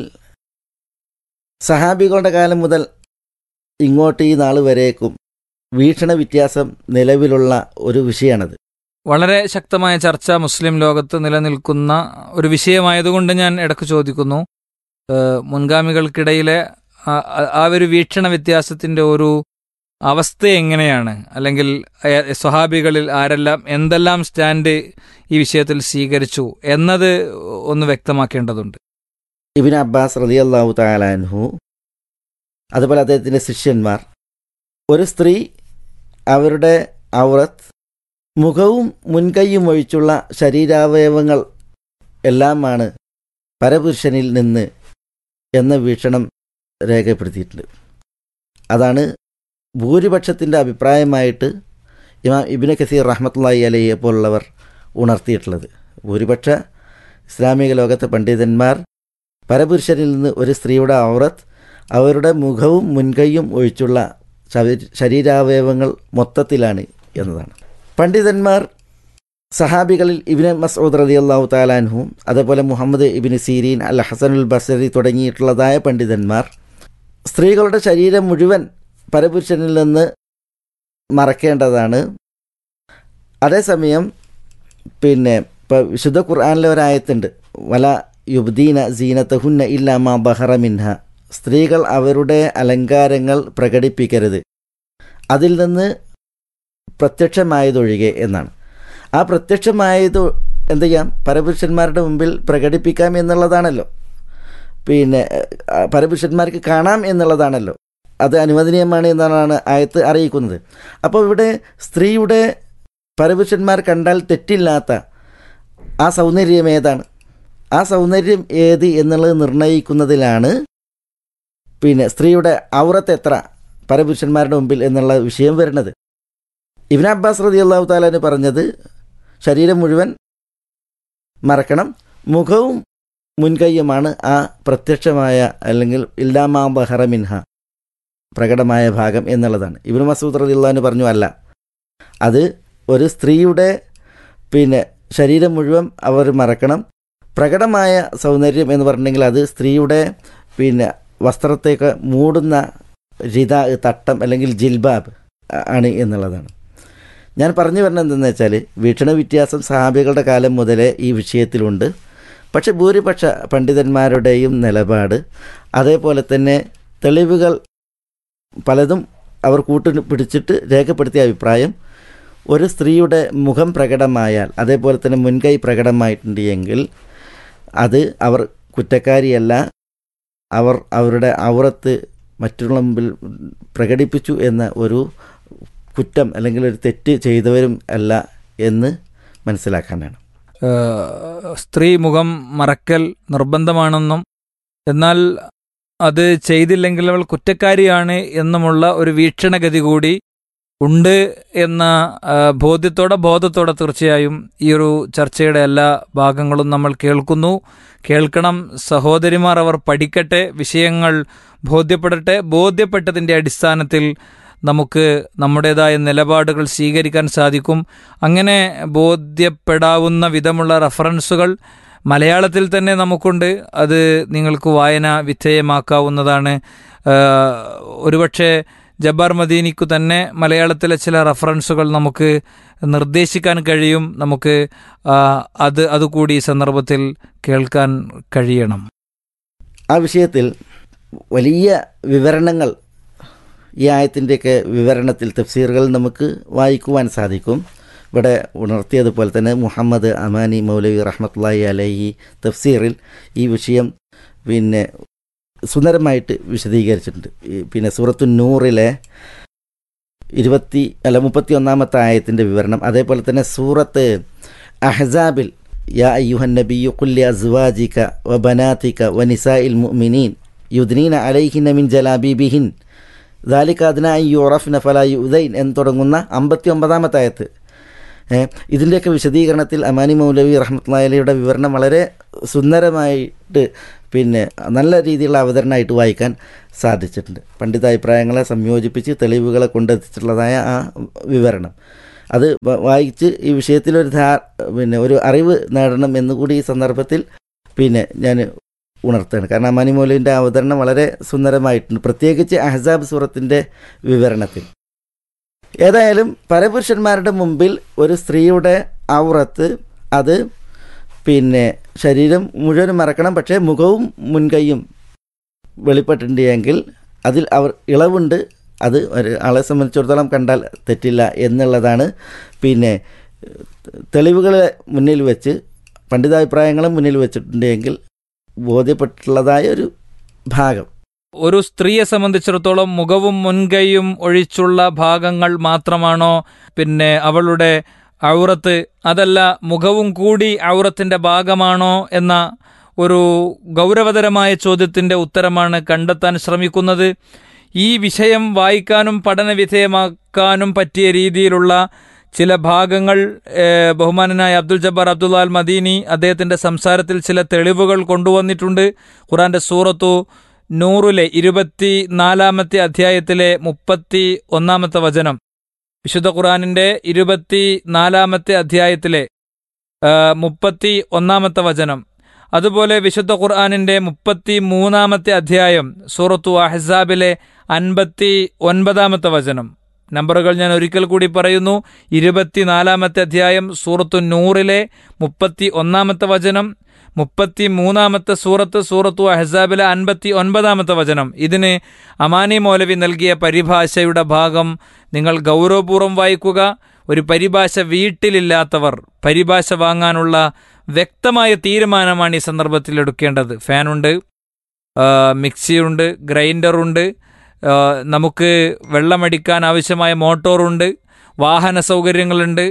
സഹാബികളുടെ കാലം മുതൽ ഇങ്ങോട്ട് ഈ നാൾ വരേക്കും വീക്ഷണ വ്യത്യാസം നിലവിലുള്ള ഒരു വിഷയമാണത് വളരെ ശക്തമായ ചർച്ച മുസ്ലിം ലോകത്ത് നിലനിൽക്കുന്ന ഒരു വിഷയമായതുകൊണ്ട് ഞാൻ ഇടയ്ക്ക് ചോദിക്കുന്നു ഏഹ് മുൻഗാമികൾക്കിടയിലെ ആ- ആ- ആ ഒരു വീക്ഷണ വ്യത്യാസത്തിന്റെ ഒരു അവസ്ഥ എങ്ങനെയാണ് അല്ലെങ്കിൽ ഏ- സ്വഹാബികളിൽ ആരെല്ലാം എന്തെല്ലാം സ്റ്റാൻഡ് ഈ വിഷയത്തിൽ സ്വീകരിച്ചു എന്നത് ഒന്ന് വ്യക്തമാക്കേണ്ടതുണ്ട് ഇബിൻ അബ്ബാസ് റളിയല്ലാഹു താലാൻഹു അതുപോലെ അദ്ദേഹത്തിൻ്റെ ശിഷ്യന്മാർ ഒരു സ്ത്രീ അവരുടെ ഔറത്ത് മുഖവും മുൻകൈയും ഒഴിച്ചുള്ള ശരീരാവയവങ്ങൾ എല്ലാമാണ് പരപുരുഷനിൽ നിന്ന് എന്ന വീക്ഷണം രേഖപ്പെടുത്തിയിട്ടുണ്ട് അതാണ് ഭൂരിപക്ഷത്തിൻ്റെ അഭിപ്രായമായിട്ട് ഇമാം ഇബിന് കസീർ റഹ്മത്തുള്ളാഹി അലഹിയെ പോലുള്ളവർ ഉണർത്തിയിട്ടുള്ളത് ഭൂരിപക്ഷ ഇസ്ലാമിക ലോകത്തെ പണ്ഡിതന്മാർ പരപുരുഷനിൽ നിന്ന് ഒരു സ്ത്രീയുടെ ഔറത്ത് അവരുടെ മുഖവും മുൻകൈയും ഒഴിച്ചുള്ള ശരീ- ശരീരാവയവങ്ങൾ മൊത്തത്തിലാണ് എന്നതാണ് പണ്ഡിതന്മാർ സഹാബികളിൽ ഇബിന് മസൂദ് റതി അള്ളാഹു താലാൻഹു അതേപോലെ മുഹമ്മദ് ഇബിന് സീരീൻ അൽ ഹസനുൽ ബസരി തുടങ്ങിയിട്ടുള്ളതായ പണ്ഡിതന്മാർ സ്ത്രീകളുടെ ശരീരം മുഴുവൻ പരപുരുഷനിൽ നിന്ന് മറക്കേണ്ടതാണ് അതേസമയം പിന്നെ ഇപ്പോൾ വിശുദ്ധ ഖുർആാനിലെ ഒരായത്തുണ്ട് വല യുബ്ദീന സീനത്തഹുന്ന ഇല്ലാമ ബഹറ മിൻഹ സ്ത്രീകൾ അവരുടെ അലങ്കാരങ്ങൾ പ്രകടിപ്പിക്കരുത് അതിൽ നിന്ന് പ്രത്യക്ഷമായതൊഴികെ എന്നാണ് ആ പ്രത്യക്ഷമായത് എന്ത് ചെയ്യാം പരപുരുഷന്മാരുടെ മുമ്പിൽ പ്രകടിപ്പിക്കാം എന്നുള്ളതാണല്ലോ പിന്നെ ആ, പരപുരുഷന്മാർക്ക് കാണാം എന്നുള്ളതാണല്ലോ അത് അനുവദനീയമാണ് എന്നാണ് ആയത്ത് അറിയിക്കുന്നത് അപ്പോൾ ഇവിടെ സ്ത്രീയുടെ പരപുരുഷന്മാർ കണ്ടാൽ തെറ്റില്ലാത്ത ആ സൗന്ദര്യം ഏതാണ് ആ സൗന്ദര്യം ഏത് എന്നുള്ളത് നിർണ്ണയിക്കുന്നതിലാണ് പിന്നെ സ്ത്രീയുടെ ഔറത്ത് എത്ര പരപുരുഷന്മാരുടെ മുമ്പിൽ എന്നുള്ള വിഷയം വരുന്നത് ഇബിൻ അബ്ബാസ് റതി അള്ളാഹു താലാന് പറഞ്ഞത് ശരീരം മുഴുവൻ മറക്കണം മുഖവും മുൻകൈയുമാണ് ആ പ്രത്യക്ഷമായ അല്ലെങ്കിൽ ഇല്ലാമാ ബഹറ മിൻഹ പ്രകടമായ ഭാഗം എന്നുള്ളതാണ് ഇബിൻ മസൂദ് റതി അള്ളഹാന് പറഞ്ഞു അല്ല അത് ഒരു സ്ത്രീയുടെ പിന്നെ ശരീരം മുഴുവൻ അവർ മറക്കണം പ്രകടമായ സൗന്ദര്യം എന്ന് പറഞ്ഞെങ്കിൽ അത് സ്ത്രീയുടെ പിന്നെ വസ്ത്രത്തേക്ക് മൂടുന്ന രിത തട്ടം അല്ലെങ്കിൽ ജിൽബാബ് ആണ് എന്നുള്ളതാണ് ഞാൻ പറഞ്ഞു വരുന്നത് എന്തെന്ന് വെച്ചാൽ വീക്ഷണ വ്യത്യാസം സഹാബികളുടെ കാലം മുതലേ ഈ വിഷയത്തിലുണ്ട് പക്ഷെ ഭൂരിപക്ഷ പണ്ഡിതന്മാരുടെയും നിലപാട് അതേപോലെ തന്നെ തെളിവുകൾ പലതും അവർ കൂട്ടു പിടിച്ചിട്ട് രേഖപ്പെടുത്തിയ അഭിപ്രായം ഒരു സ്ത്രീയുടെ മുഖം പ്രകടമായാൽ അതേപോലെ തന്നെ മുൻകൈ പ്രകടമായിട്ടുണ്ട് എങ്കിൽ അത് അവർ കുറ്റക്കാരിയല്ല അവർ അവരുടെ ഔറത്ത് മറ്റുള്ള മുമ്പിൽ പ്രകടിപ്പിച്ചു എന്ന ഒരു കുറ്റം അല്ലെങ്കിൽ ഒരു തെറ്റ് ചെയ്തവരും അല്ല എന്ന് മനസ്സിലാക്കാനാണ് ഏഹ് സ്ത്രീ മുഖം മറക്കൽ നിർബന്ധമാണെന്നും എന്നാൽ അത് ചെയ്തില്ലെങ്കിൽ അവൾ കുറ്റക്കാരിയാണ് എന്നുമുള്ള ഒരു വീക്ഷണഗതി കൂടി ഉണ്ട് എന്ന ആ, ബോധ്യത്തോടെ ബോധത്തോടെ തീർച്ചയായും ഈ ഒരു ചർച്ചയുടെ എല്ലാ ഭാഗങ്ങളും നമ്മൾ കേൾക്കുന്നു കേൾക്കണം സഹോദരിമാർ അവർ പഠിക്കട്ടെ വിഷയങ്ങൾ ബോധ്യപ്പെടട്ടെ ബോധ്യപ്പെട്ടതിൻ്റെ അടിസ്ഥാനത്തിൽ നമുക്ക് നമ്മുടേതായ നിലപാടുകൾ സ്വീകരിക്കാൻ സാധിക്കും അങ്ങനെ ബോധ്യപ്പെടാവുന്ന വിധമുള്ള റഫറൻസുകൾ മലയാളത്തിൽ തന്നെ നമുക്കുണ്ട് അത് നിങ്ങൾക്ക് വായന വിധേയമാക്കാവുന്നതാണ് ആഹ് ഒരുപക്ഷെ ജബ്ബാർ മദീനിക്കു തന്നെ മലയാളത്തിലെ ചില റഫറൻസുകൾ നമുക്ക് നിർദ്ദേശിക്കാൻ കഴിയും നമുക്ക് ആ, അത് അതുകൂടി ഈ സന്ദർഭത്തിൽ കേൾക്കാൻ കഴിയണം ആ വിഷയത്തിൽ വലിയ വിവരണങ്ങൾ ഈ ആയത്തിൻ്റെയൊക്കെ വിവരണത്തിൽ തഫ്സീറുകൾ നമുക്ക് വായിക്കുവാൻ സാധിക്കും ഇവിടെ ഉണർത്തിയതുപോലെ തന്നെ മുഹമ്മദ് അമാനി മൗലവി റഹ്മത്തുള്ളാഹി അലഹി തഫ്സീറിൽ ഈ വിഷയം പിന്നെ സുന്ദരമായിട്ട് വിശദീകരിച്ചിട്ടുണ്ട് ഈ പിന്നെ സൂറത്തു നൂറിലെ ഇരുപത്തി അല്ല മുപ്പത്തി ഒന്നാമത്തെ ആയത്തിൻ്റെ വിവരണം അതേപോലെ തന്നെ സൂറത്ത് അഹ്സാബിൽ യാ അയ്യുഹൻ നബിയു കുല്യ അസ്വാജിക വ ബനാതിക വ നിസാഇൽ മുഅ്മിനീൻ യുദ്നീന അലൈഹിന മിൻ ജലാബീബിഹിൻ ദാലിക അദ്ന അൻ യുറഫ്ന ഫലാ യുദൈൻ എന്ന് തുടങ്ങുന്ന അമ്പത്തി ഒമ്പതാമത്തെ ആയത്ത് ഏ, ഇതിൻ്റെയൊക്കെ വിശദീകരണത്തിൽ അമാനി മൗലവി റഹ്മത്തുള്ളയുടെ വിവരണം വളരെ സുന്ദരമായിട്ട് പിന്നെ നല്ല രീതിയിലുള്ള അവതരണമായിട്ട് വായിക്കാൻ സാധിച്ചിട്ടുണ്ട് പണ്ഡിതാഭിപ്രായങ്ങളെ സംയോജിപ്പിച്ച് തെളിവുകളെ കൊണ്ടെത്തിച്ചിട്ടുള്ളതായ ആ വിവരണം അത് വ- വായിച്ച് ഈ വിഷയത്തിലൊരു ധാ പിന്നെ ഒരു അറിവ് നേടണം എന്നുകൂടി ഈ സന്ദർഭത്തിൽ പിന്നെ ഞാൻ ഉണർത്തുകയാണ് കാരണം അമാനി മൗലവിൻ്റെ അവതരണം വളരെ സുന്ദരമായിട്ടുണ്ട് പ്രത്യേകിച്ച് അഹ്സാബ് സൂറത്തിൻ്റെ വിവരണത്തിൽ ഏതായാലും പരപുരുഷന്മാരുടെ മുമ്പിൽ ഒരു സ്ത്രീയുടെ ഔറത്ത് അത് പിന്നെ ശരീരം മുഴുവനും മറക്കണം പക്ഷേ മുഖവും മുൻകൈയും വെളിപ്പെട്ടിട്ടുണ്ട് എങ്കിൽ അതിൽ അവർ ഇളവുണ്ട് അത് ഒരു ആളെ സംബന്ധിച്ചിടത്തോളം കണ്ടാൽ തെറ്റില്ല എന്നുള്ളതാണ് പിന്നെ തെളിവുകളെ മുന്നിൽ വെച്ച് പണ്ഡിതാഭിപ്രായങ്ങളെ മുന്നിൽ വെച്ചിട്ടുണ്ടെങ്കിൽ ബോധ്യപ്പെട്ടിട്ടുള്ളതായ ഒരു ഭാഗം ഒരു സ്ത്രീയെ സംബന്ധിച്ചിടത്തോളം മുഖവും മുൻകൈയും ഒഴിച്ചുള്ള ഭാഗങ്ങൾ മാത്രമാണോ പിന്നെ അവളുടെ ഔറത്ത് അതല്ല മുഖവും കൂടി ഔറത്തിന്റെ ഭാഗമാണോ എന്ന ഒരു ഗൗരവതരമായ ചോദ്യത്തിന്റെ ഉത്തരമാണ് കണ്ടെത്താൻ ശ്രമിക്കുന്നത് ഈ വിഷയം വായിക്കാനും പഠന വിധേയമാക്കാനും പറ്റിയ രീതിയിലുള്ള ചില ഭാഗങ്ങൾ ഏഹ്, ബഹുമാനനായ അബ്ദുൽ ജബ്ബാർ അബ്ദുള്ള അൽ മദീനി അദ്ദേഹത്തിന്റെ സംസാരത്തിൽ ചില തെളിവുകൾ കൊണ്ടുവന്നിട്ടുണ്ട് ഖുറാന്റെ സൂറത്തു നൂറിലെ ഇരുപത്തി നാലാമത്തെ അധ്യായത്തിലെ മുപ്പത്തി ഒന്നാമത്തെ വചനം വിശുദ്ധ ഖുറാനിന്റെ ഇരുപത്തി നാലാമത്തെ അധ്യായത്തിലെ ആ, മുപ്പത്തി ഒന്നാമത്തെ വചനം അതുപോലെ വിശുദ്ധ ഖുർആാനിന്റെ മുപ്പത്തി മൂന്നാമത്തെ അധ്യായം സൂറത്തു അഹ്സാബിലെ അൻപത്തി ഒൻപതാമത്തെ വചനം നമ്പറുകൾ ഞാൻ ഒരിക്കൽ കൂടി പറയുന്നു ഇരുപത്തിനാലാമത്തെ അധ്യായം സൂറത്തു നൂറിലെ മുപ്പത്തി ഒന്നാമത്തെ വചനം മുപ്പത്തി മൂന്നാമത്തെ സൂറത്ത് സൂറത്തു അഹ്സാബിലെ അൻപത്തി ഒൻപതാമത്തെ വചനം ഇതിന് അമാനി മൗലവി നൽകിയ പരിഭാഷയുടെ ഭാഗം നിങ്ങൾ ഗൗരവപൂർവ്വം വായിക്കുക ഒരു പരിഭാഷ വീട്ടിലില്ലാത്തവർ പരിഭാഷ വാങ്ങാനുള്ള വ്യക്തമായ തീരുമാനമാണ് ഈ സന്ദർഭത്തിൽ എടുക്കേണ്ടത് ഫാനുണ്ട് ആ, മിക്സിയുണ്ട് ഗ്രൈൻഡറുണ്ട് ആ, നമുക്ക് വെള്ളമടിക്കാൻ ആവശ്യമായ മോട്ടോറുണ്ട് വാഹന സൗകര്യങ്ങളുണ്ട്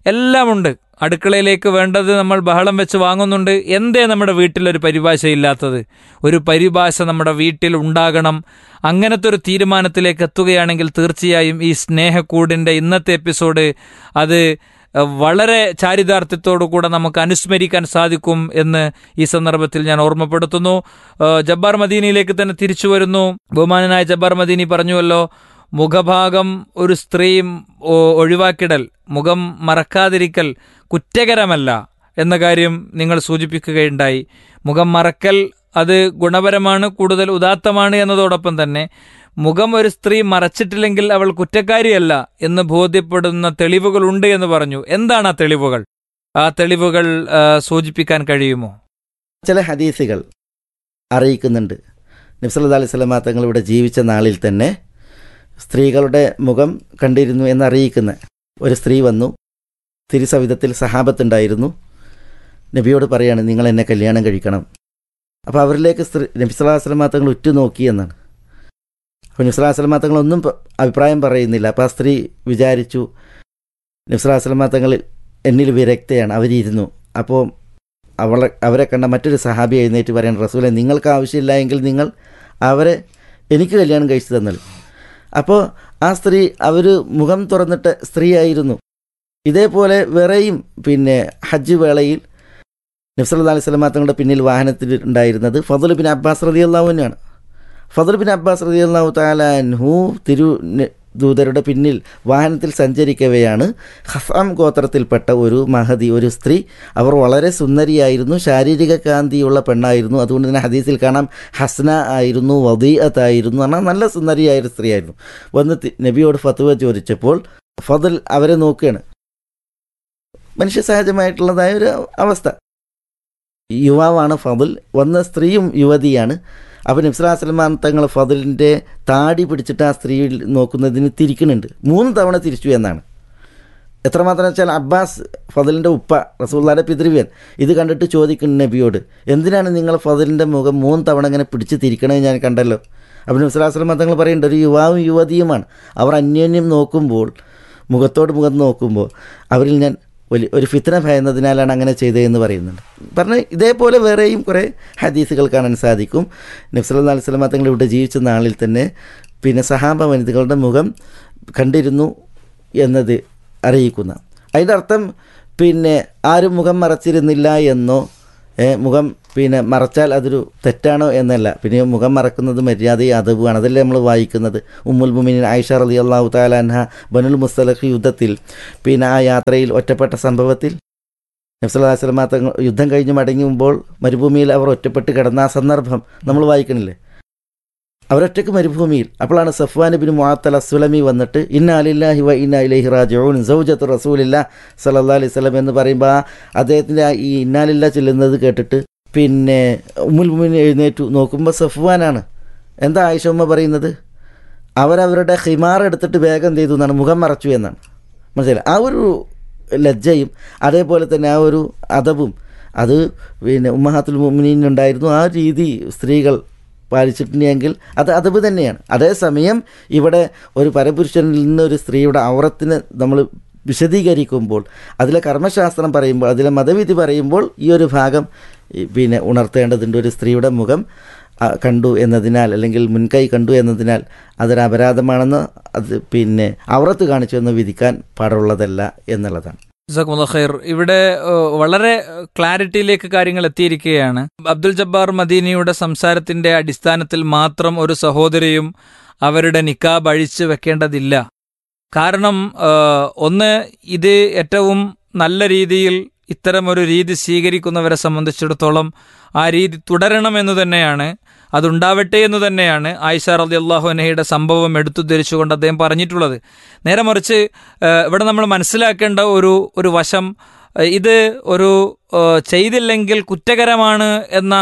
എല്ലാമുണ്ട് അടുക്കളയിലേക്ക് വേണ്ടത് നമ്മൾ ബഹളം വെച്ച് വാങ്ങുന്നുണ്ട് എന്തേ നമ്മുടെ വീട്ടിലൊരു പരിഭാഷ ഇല്ലാത്തത് ഒരു പരിഭാഷ നമ്മുടെ വീട്ടിൽ ഉണ്ടാകണം അങ്ങനത്തെ ഒരു തീരുമാനത്തിലേക്ക് എത്തുകയാണെങ്കിൽ തീർച്ചയായും ഈ സ്നേഹക്കൂടിൻ്റെ ഇന്നത്തെ എപ്പിസോഡ് അത് വളരെ ചാരിതാർത്ഥ്യത്തോടു കൂടെ നമുക്ക് അനുസ്മരിക്കാൻ സാധിക്കും എന്ന് ഈ സന്ദർഭത്തിൽ ഞാൻ ഓർമ്മപ്പെടുത്തുന്നു ജബ്ബാർ മദീനയിലേക്ക് തന്നെ തിരിച്ചു വരുന്നു ബഹുമാനനായ ജബ്ബാർ മദീനി പറഞ്ഞുവല്ലോ മുഖഭാഗം ഒരു സ്ത്രീ ഒഴിവാക്കിടൽ മുഖം മറക്കാതിരിക്കൽ കുറ്റകരമല്ല എന്ന കാര്യം നിങ്ങൾ സൂചിപ്പിക്കുകയുണ്ടായി മുഖം മറക്കൽ അത് ഗുണപരമാണ് കൂടുതൽ ഉദാത്തമാണ് എന്നതോടൊപ്പം തന്നെ മുഖം ഒരു സ്ത്രീ മറച്ചിട്ടില്ലെങ്കിൽ അവൾ കുറ്റക്കാരിയല്ല എന്ന് ബോധ്യപ്പെടുന്ന തെളിവുകൾ ഉണ്ട് എന്ന് പറഞ്ഞു എന്താണ് ആ തെളിവുകൾ ആ തെളിവുകൾ സൂചിപ്പിക്കാൻ കഴിയുമോ ചില ഹദീസുകൾ അറിയിക്കുന്നുണ്ട് നബ്സല്ലാ അലൈഹി സ്വലമാ തങ്ങൾ ഇവിടെ ജീവിച്ച നാളിൽ തന്നെ സ്ത്രീകളുടെ മുഖം കണ്ടിരുന്നു എന്നറിയിക്കുന്ന ഒരു സ്ത്രീ വന്നു തിരുസവിധത്തിൽ സഹാബത്തുണ്ടായിരുന്നു നബിയോട് പറയാണ് നിങ്ങൾ എന്നെ കല്യാണം കഴിക്കണം അപ്പോൾ അവരിലേക്ക് സ്ത്രീ നബി സ്വലാഹു വസ്ലമാ തങ്ങൾ ഉറ്റുനോക്കി എന്നാണ് അപ്പോൾ നബി സ്വലാഹു വസ്ലമാ തങ്ങൾ ഒന്നും അഭിപ്രായം പറയുന്നില്ല അപ്പോൾ ആ സ്ത്രീ വിചാരിച്ചു നബി സ്വലാഹു വസ്ലമാ തങ്ങൾ എന്നിൽ വിരക്തയാണ് അവരിരുന്നു അപ്പോൾ അവളെ അവരെ കണ്ട മറ്റൊരു സഹാബി എഴുന്നേറ്റ് പറയാൻ റസൂലെ നിങ്ങൾക്ക് ആവശ്യമില്ല എങ്കിൽ നിങ്ങൾ അവരെ എനിക്ക് കല്യാണം കഴിച്ചു തന്നത് അപ്പോൾ ആ സ്ത്രീ അവർ മുഖം തുറന്നിട്ട് സ്ത്രീയായിരുന്നു ഇതേപോലെ വേറെയും പിന്നെ ഹജ്ജ് വേളയിൽ നബ്സല്ലാ അലൈഹി സ്വലമാ തങ്ങളുടെ പിന്നിൽ വാഹനത്തിൽ ഉണ്ടായിരുന്നത് ഫതുൽ ബിൻ അബ്ബാസ് റതി അള്ളാഹുവിനാണ് ഫതുൽ ബിൻ അബ്ബാസ് റതി അള്ളാഹു താലാൻഹു തിരു ദൂതരുടെ പിന്നിൽ വാഹനത്തിൽ സഞ്ചരിക്കവെയാണ് ഹസാം ഗോത്രത്തിൽപ്പെട്ട ഒരു മഹതി ഒരു സ്ത്രീ അവർ വളരെ സുന്ദരിയായിരുന്നു ശാരീരിക കാന്തിയുള്ള പെണ്ണായിരുന്നു അതുകൊണ്ട് തന്നെ ഹദീസിൽ കാണാം ഹസ്ന ആയിരുന്നു വദീഅത്തായിരുന്നു എന്നാൽ നല്ല സുന്ദരിയായ ഒരു സ്ത്രീയായിരുന്നു വന്ന് നബിയോട് ഫത്തുവ ചോദിച്ചപ്പോൾ ഫതുൽ അവരെ നോക്കുകയാണ് മനുഷ്യ സഹജമായിട്ടുള്ളതായ ഒരു അവസ്ഥ യുവാവാണ് ഫതുൽ വന്ന സ്ത്രീയും യുവതിയാണ് അപ്പോൾ നബ്സലാസ്ലമാൻ തങ്ങൾ ഫതിലിൻ്റെ താടി പിടിച്ചിട്ട് ആ സ്ത്രീയിൽ നോക്കുന്നതിന് തിരിക്കുന്നുണ്ട് മൂന്ന് തവണ തിരിച്ചു എന്നാണ് എത്രമാത്രം വെച്ചാൽ അബ്ബാസ് ഫതിലിൻ്റെ ഉപ്പ റസൂള്ളാൻ്റെ പിതൃവ്യൻ ഇത് കണ്ടിട്ട് ചോദിക്കുന്നു നബിയോട് എന്തിനാണ് നിങ്ങൾ ഫതിലിൻ്റെ മുഖം മൂന്ന് തവണ ഇങ്ങനെ പിടിച്ച് തിരിക്കണമെന്ന് ഞാൻ കണ്ടല്ലോ അപ്പോൾ നബ്സലാസ്ലമാൻ തങ്ങൾ പറയുന്നുണ്ട് ഒരു യുവാവും യുവതിയുമാണ് അവർ അന്യോന്യം നോക്കുമ്പോൾ മുഖത്തോട് മുഖം നോക്കുമ്പോൾ അവരിൽ ഞാൻ വലിയ ഒരു ഫിത്തന ഭയന്നതിനാലാണ് അങ്ങനെ ചെയ്തതെന്ന് പറയുന്നുണ്ട് പറഞ്ഞ ഇതേപോലെ വേറെയും കുറേ ഹദീസുകൾ കാണാൻ സാധിക്കും നബ്സല്ലാ അലൈഹി സ്വലമ തങ്ങൾ ഇവിടെ ജീവിച്ച നാളിൽ തന്നെ പിന്നെ സഹാബ വനിതകളുടെ മുഖം കണ്ടിരുന്നു എന്നത് അറിയിക്കുന്ന അതിൻ്റെ അർത്ഥം പിന്നെ ആരും മുഖം മറച്ചിരുന്നില്ല എന്നോ മുഖം പിന്നെ മറച്ചാൽ അതൊരു തെറ്റാണോ എന്നല്ല പിന്നെ മുഖം മറക്കുന്നത് മര്യാദയും അതവുമാണ് അതല്ലേ നമ്മൾ വായിക്കുന്നത് ഉമ്മുൽ മുമിനിൻ ആയിഷ റലി അള്ളാഹു താലാൻഹ ബനുൽ മുസ്തലഖ് യുദ്ധത്തിൽ പിന്നെ ആ യാത്രയിൽ ഒറ്റപ്പെട്ട സംഭവത്തിൽ നബ്സല്ലാ സ്വലമാ തങ്ങൾ യുദ്ധം കഴിഞ്ഞ് മടങ്ങുമ്പോൾ മരുഭൂമിയിൽ അവർ ഒറ്റപ്പെട്ട് കിടന്ന ആ സന്ദർഭം നമ്മൾ വായിക്കണില്ലേ അവരൊറ്റയ്ക്ക് മരുഭൂമിയിൽ അപ്പോഴാണ് സഫ്വാൻ ബിൻ മുഅത്തൽ അസ്വലമി വന്നിട്ട് ഇന്ന അലില്ലാഹി വ ഇന്ന ഇലൈഹി റാജിഊൻ സൗജത്ത് റസൂലില്ല സല്ലല്ലാഹു അലൈഹി വസല്ലം എന്ന് പറയുമ്പോൾ ആ അദ്ദേഹത്തിൻ്റെ ഈ ഇന്നാലില്ല ചെല്ലുന്നത് കേട്ടിട്ട് പിന്നെ ഉമ്മുൽ മുമിൻ എഴുന്നേറ്റു നോക്കുമ്പോൾ സഫ്വാനാണ് എന്താ ആയിഷമ്മ പറയുന്നത് അവരവരുടെ ഹിമാർ എടുത്തിട്ട് വേഗം എന്ത് ചെയ്തു എന്നാണ് മുഖം മറച്ചു എന്നാണ് മനസ്സിലായി ആ ഒരു ലജ്ജയും അതേപോലെ തന്നെ ആ ഒരു അതവും അത് പിന്നെ ഉമ്മഹാത്തുൽ മുമിനുണ്ടായിരുന്നു ആ രീതി സ്ത്രീകൾ പാലിച്ചിട്ടുണ്ടെങ്കിൽ അത് അതവ് തന്നെയാണ് അതേസമയം ഇവിടെ ഒരു പരപുരുഷനിൽ നിന്ന് ഒരു സ്ത്രീയുടെ ഔറത്തിന് നമ്മൾ വിശദീകരിക്കുമ്പോൾ അതിലെ കർമ്മശാസ്ത്രം പറയുമ്പോൾ അതിലെ മതവിധി പറയുമ്പോൾ ഈ ഒരു ഭാഗം പിന്നെ ഉണർത്തേണ്ടതുണ്ട് ഒരു സ്ത്രീയുടെ മുഖം കണ്ടു എന്നതിനാൽ അല്ലെങ്കിൽ മുൻകൈ കണ്ടു എന്നതിനാൽ അതൊരു അപരാധമാണെന്ന് അത് പിന്നെ ഔറത്ത് കാണിച്ചു എന്ന് വിധിക്കാൻ പാടുള്ളതല്ല എന്നുള്ളതാണ് ഖൈർ ഇവിടെ വളരെ ക്ലാരിറ്റിയിലേക്ക് കാര്യങ്ങൾ എത്തിയിരിക്കുകയാണ് അബ്ദുൽ ജബ്ബാർ മദീനിയുടെ സംസാരത്തിന്റെ അടിസ്ഥാനത്തിൽ മാത്രം ഒരു സഹോദരിയും അവരുടെ നിക്കാബ് അഴിച്ചു വെക്കേണ്ടതില്ല കാരണം ഒന്ന് ഇത് ഏറ്റവും നല്ല രീതിയിൽ ഇത്തരം ഒരു രീതി സ്വീകരിക്കുന്നവരെ സംബന്ധിച്ചിടത്തോളം ആ രീതി തുടരണമെന്ന് തന്നെയാണ് അതുണ്ടാവട്ടെ എന്ന് തന്നെയാണ് ആയിഷ റലി അള്ളാഹു അനഹയുടെ സംഭവം എടുത്തു ധരിച്ചുകൊണ്ട് അദ്ദേഹം പറഞ്ഞിട്ടുള്ളത് നേരെ മറിച്ച് ഇവിടെ നമ്മൾ മനസ്സിലാക്കേണ്ട ഒരു ഒരു വശം ഇത് ഒരു ചെയ്തില്ലെങ്കിൽ കുറ്റകരമാണ് എന്ന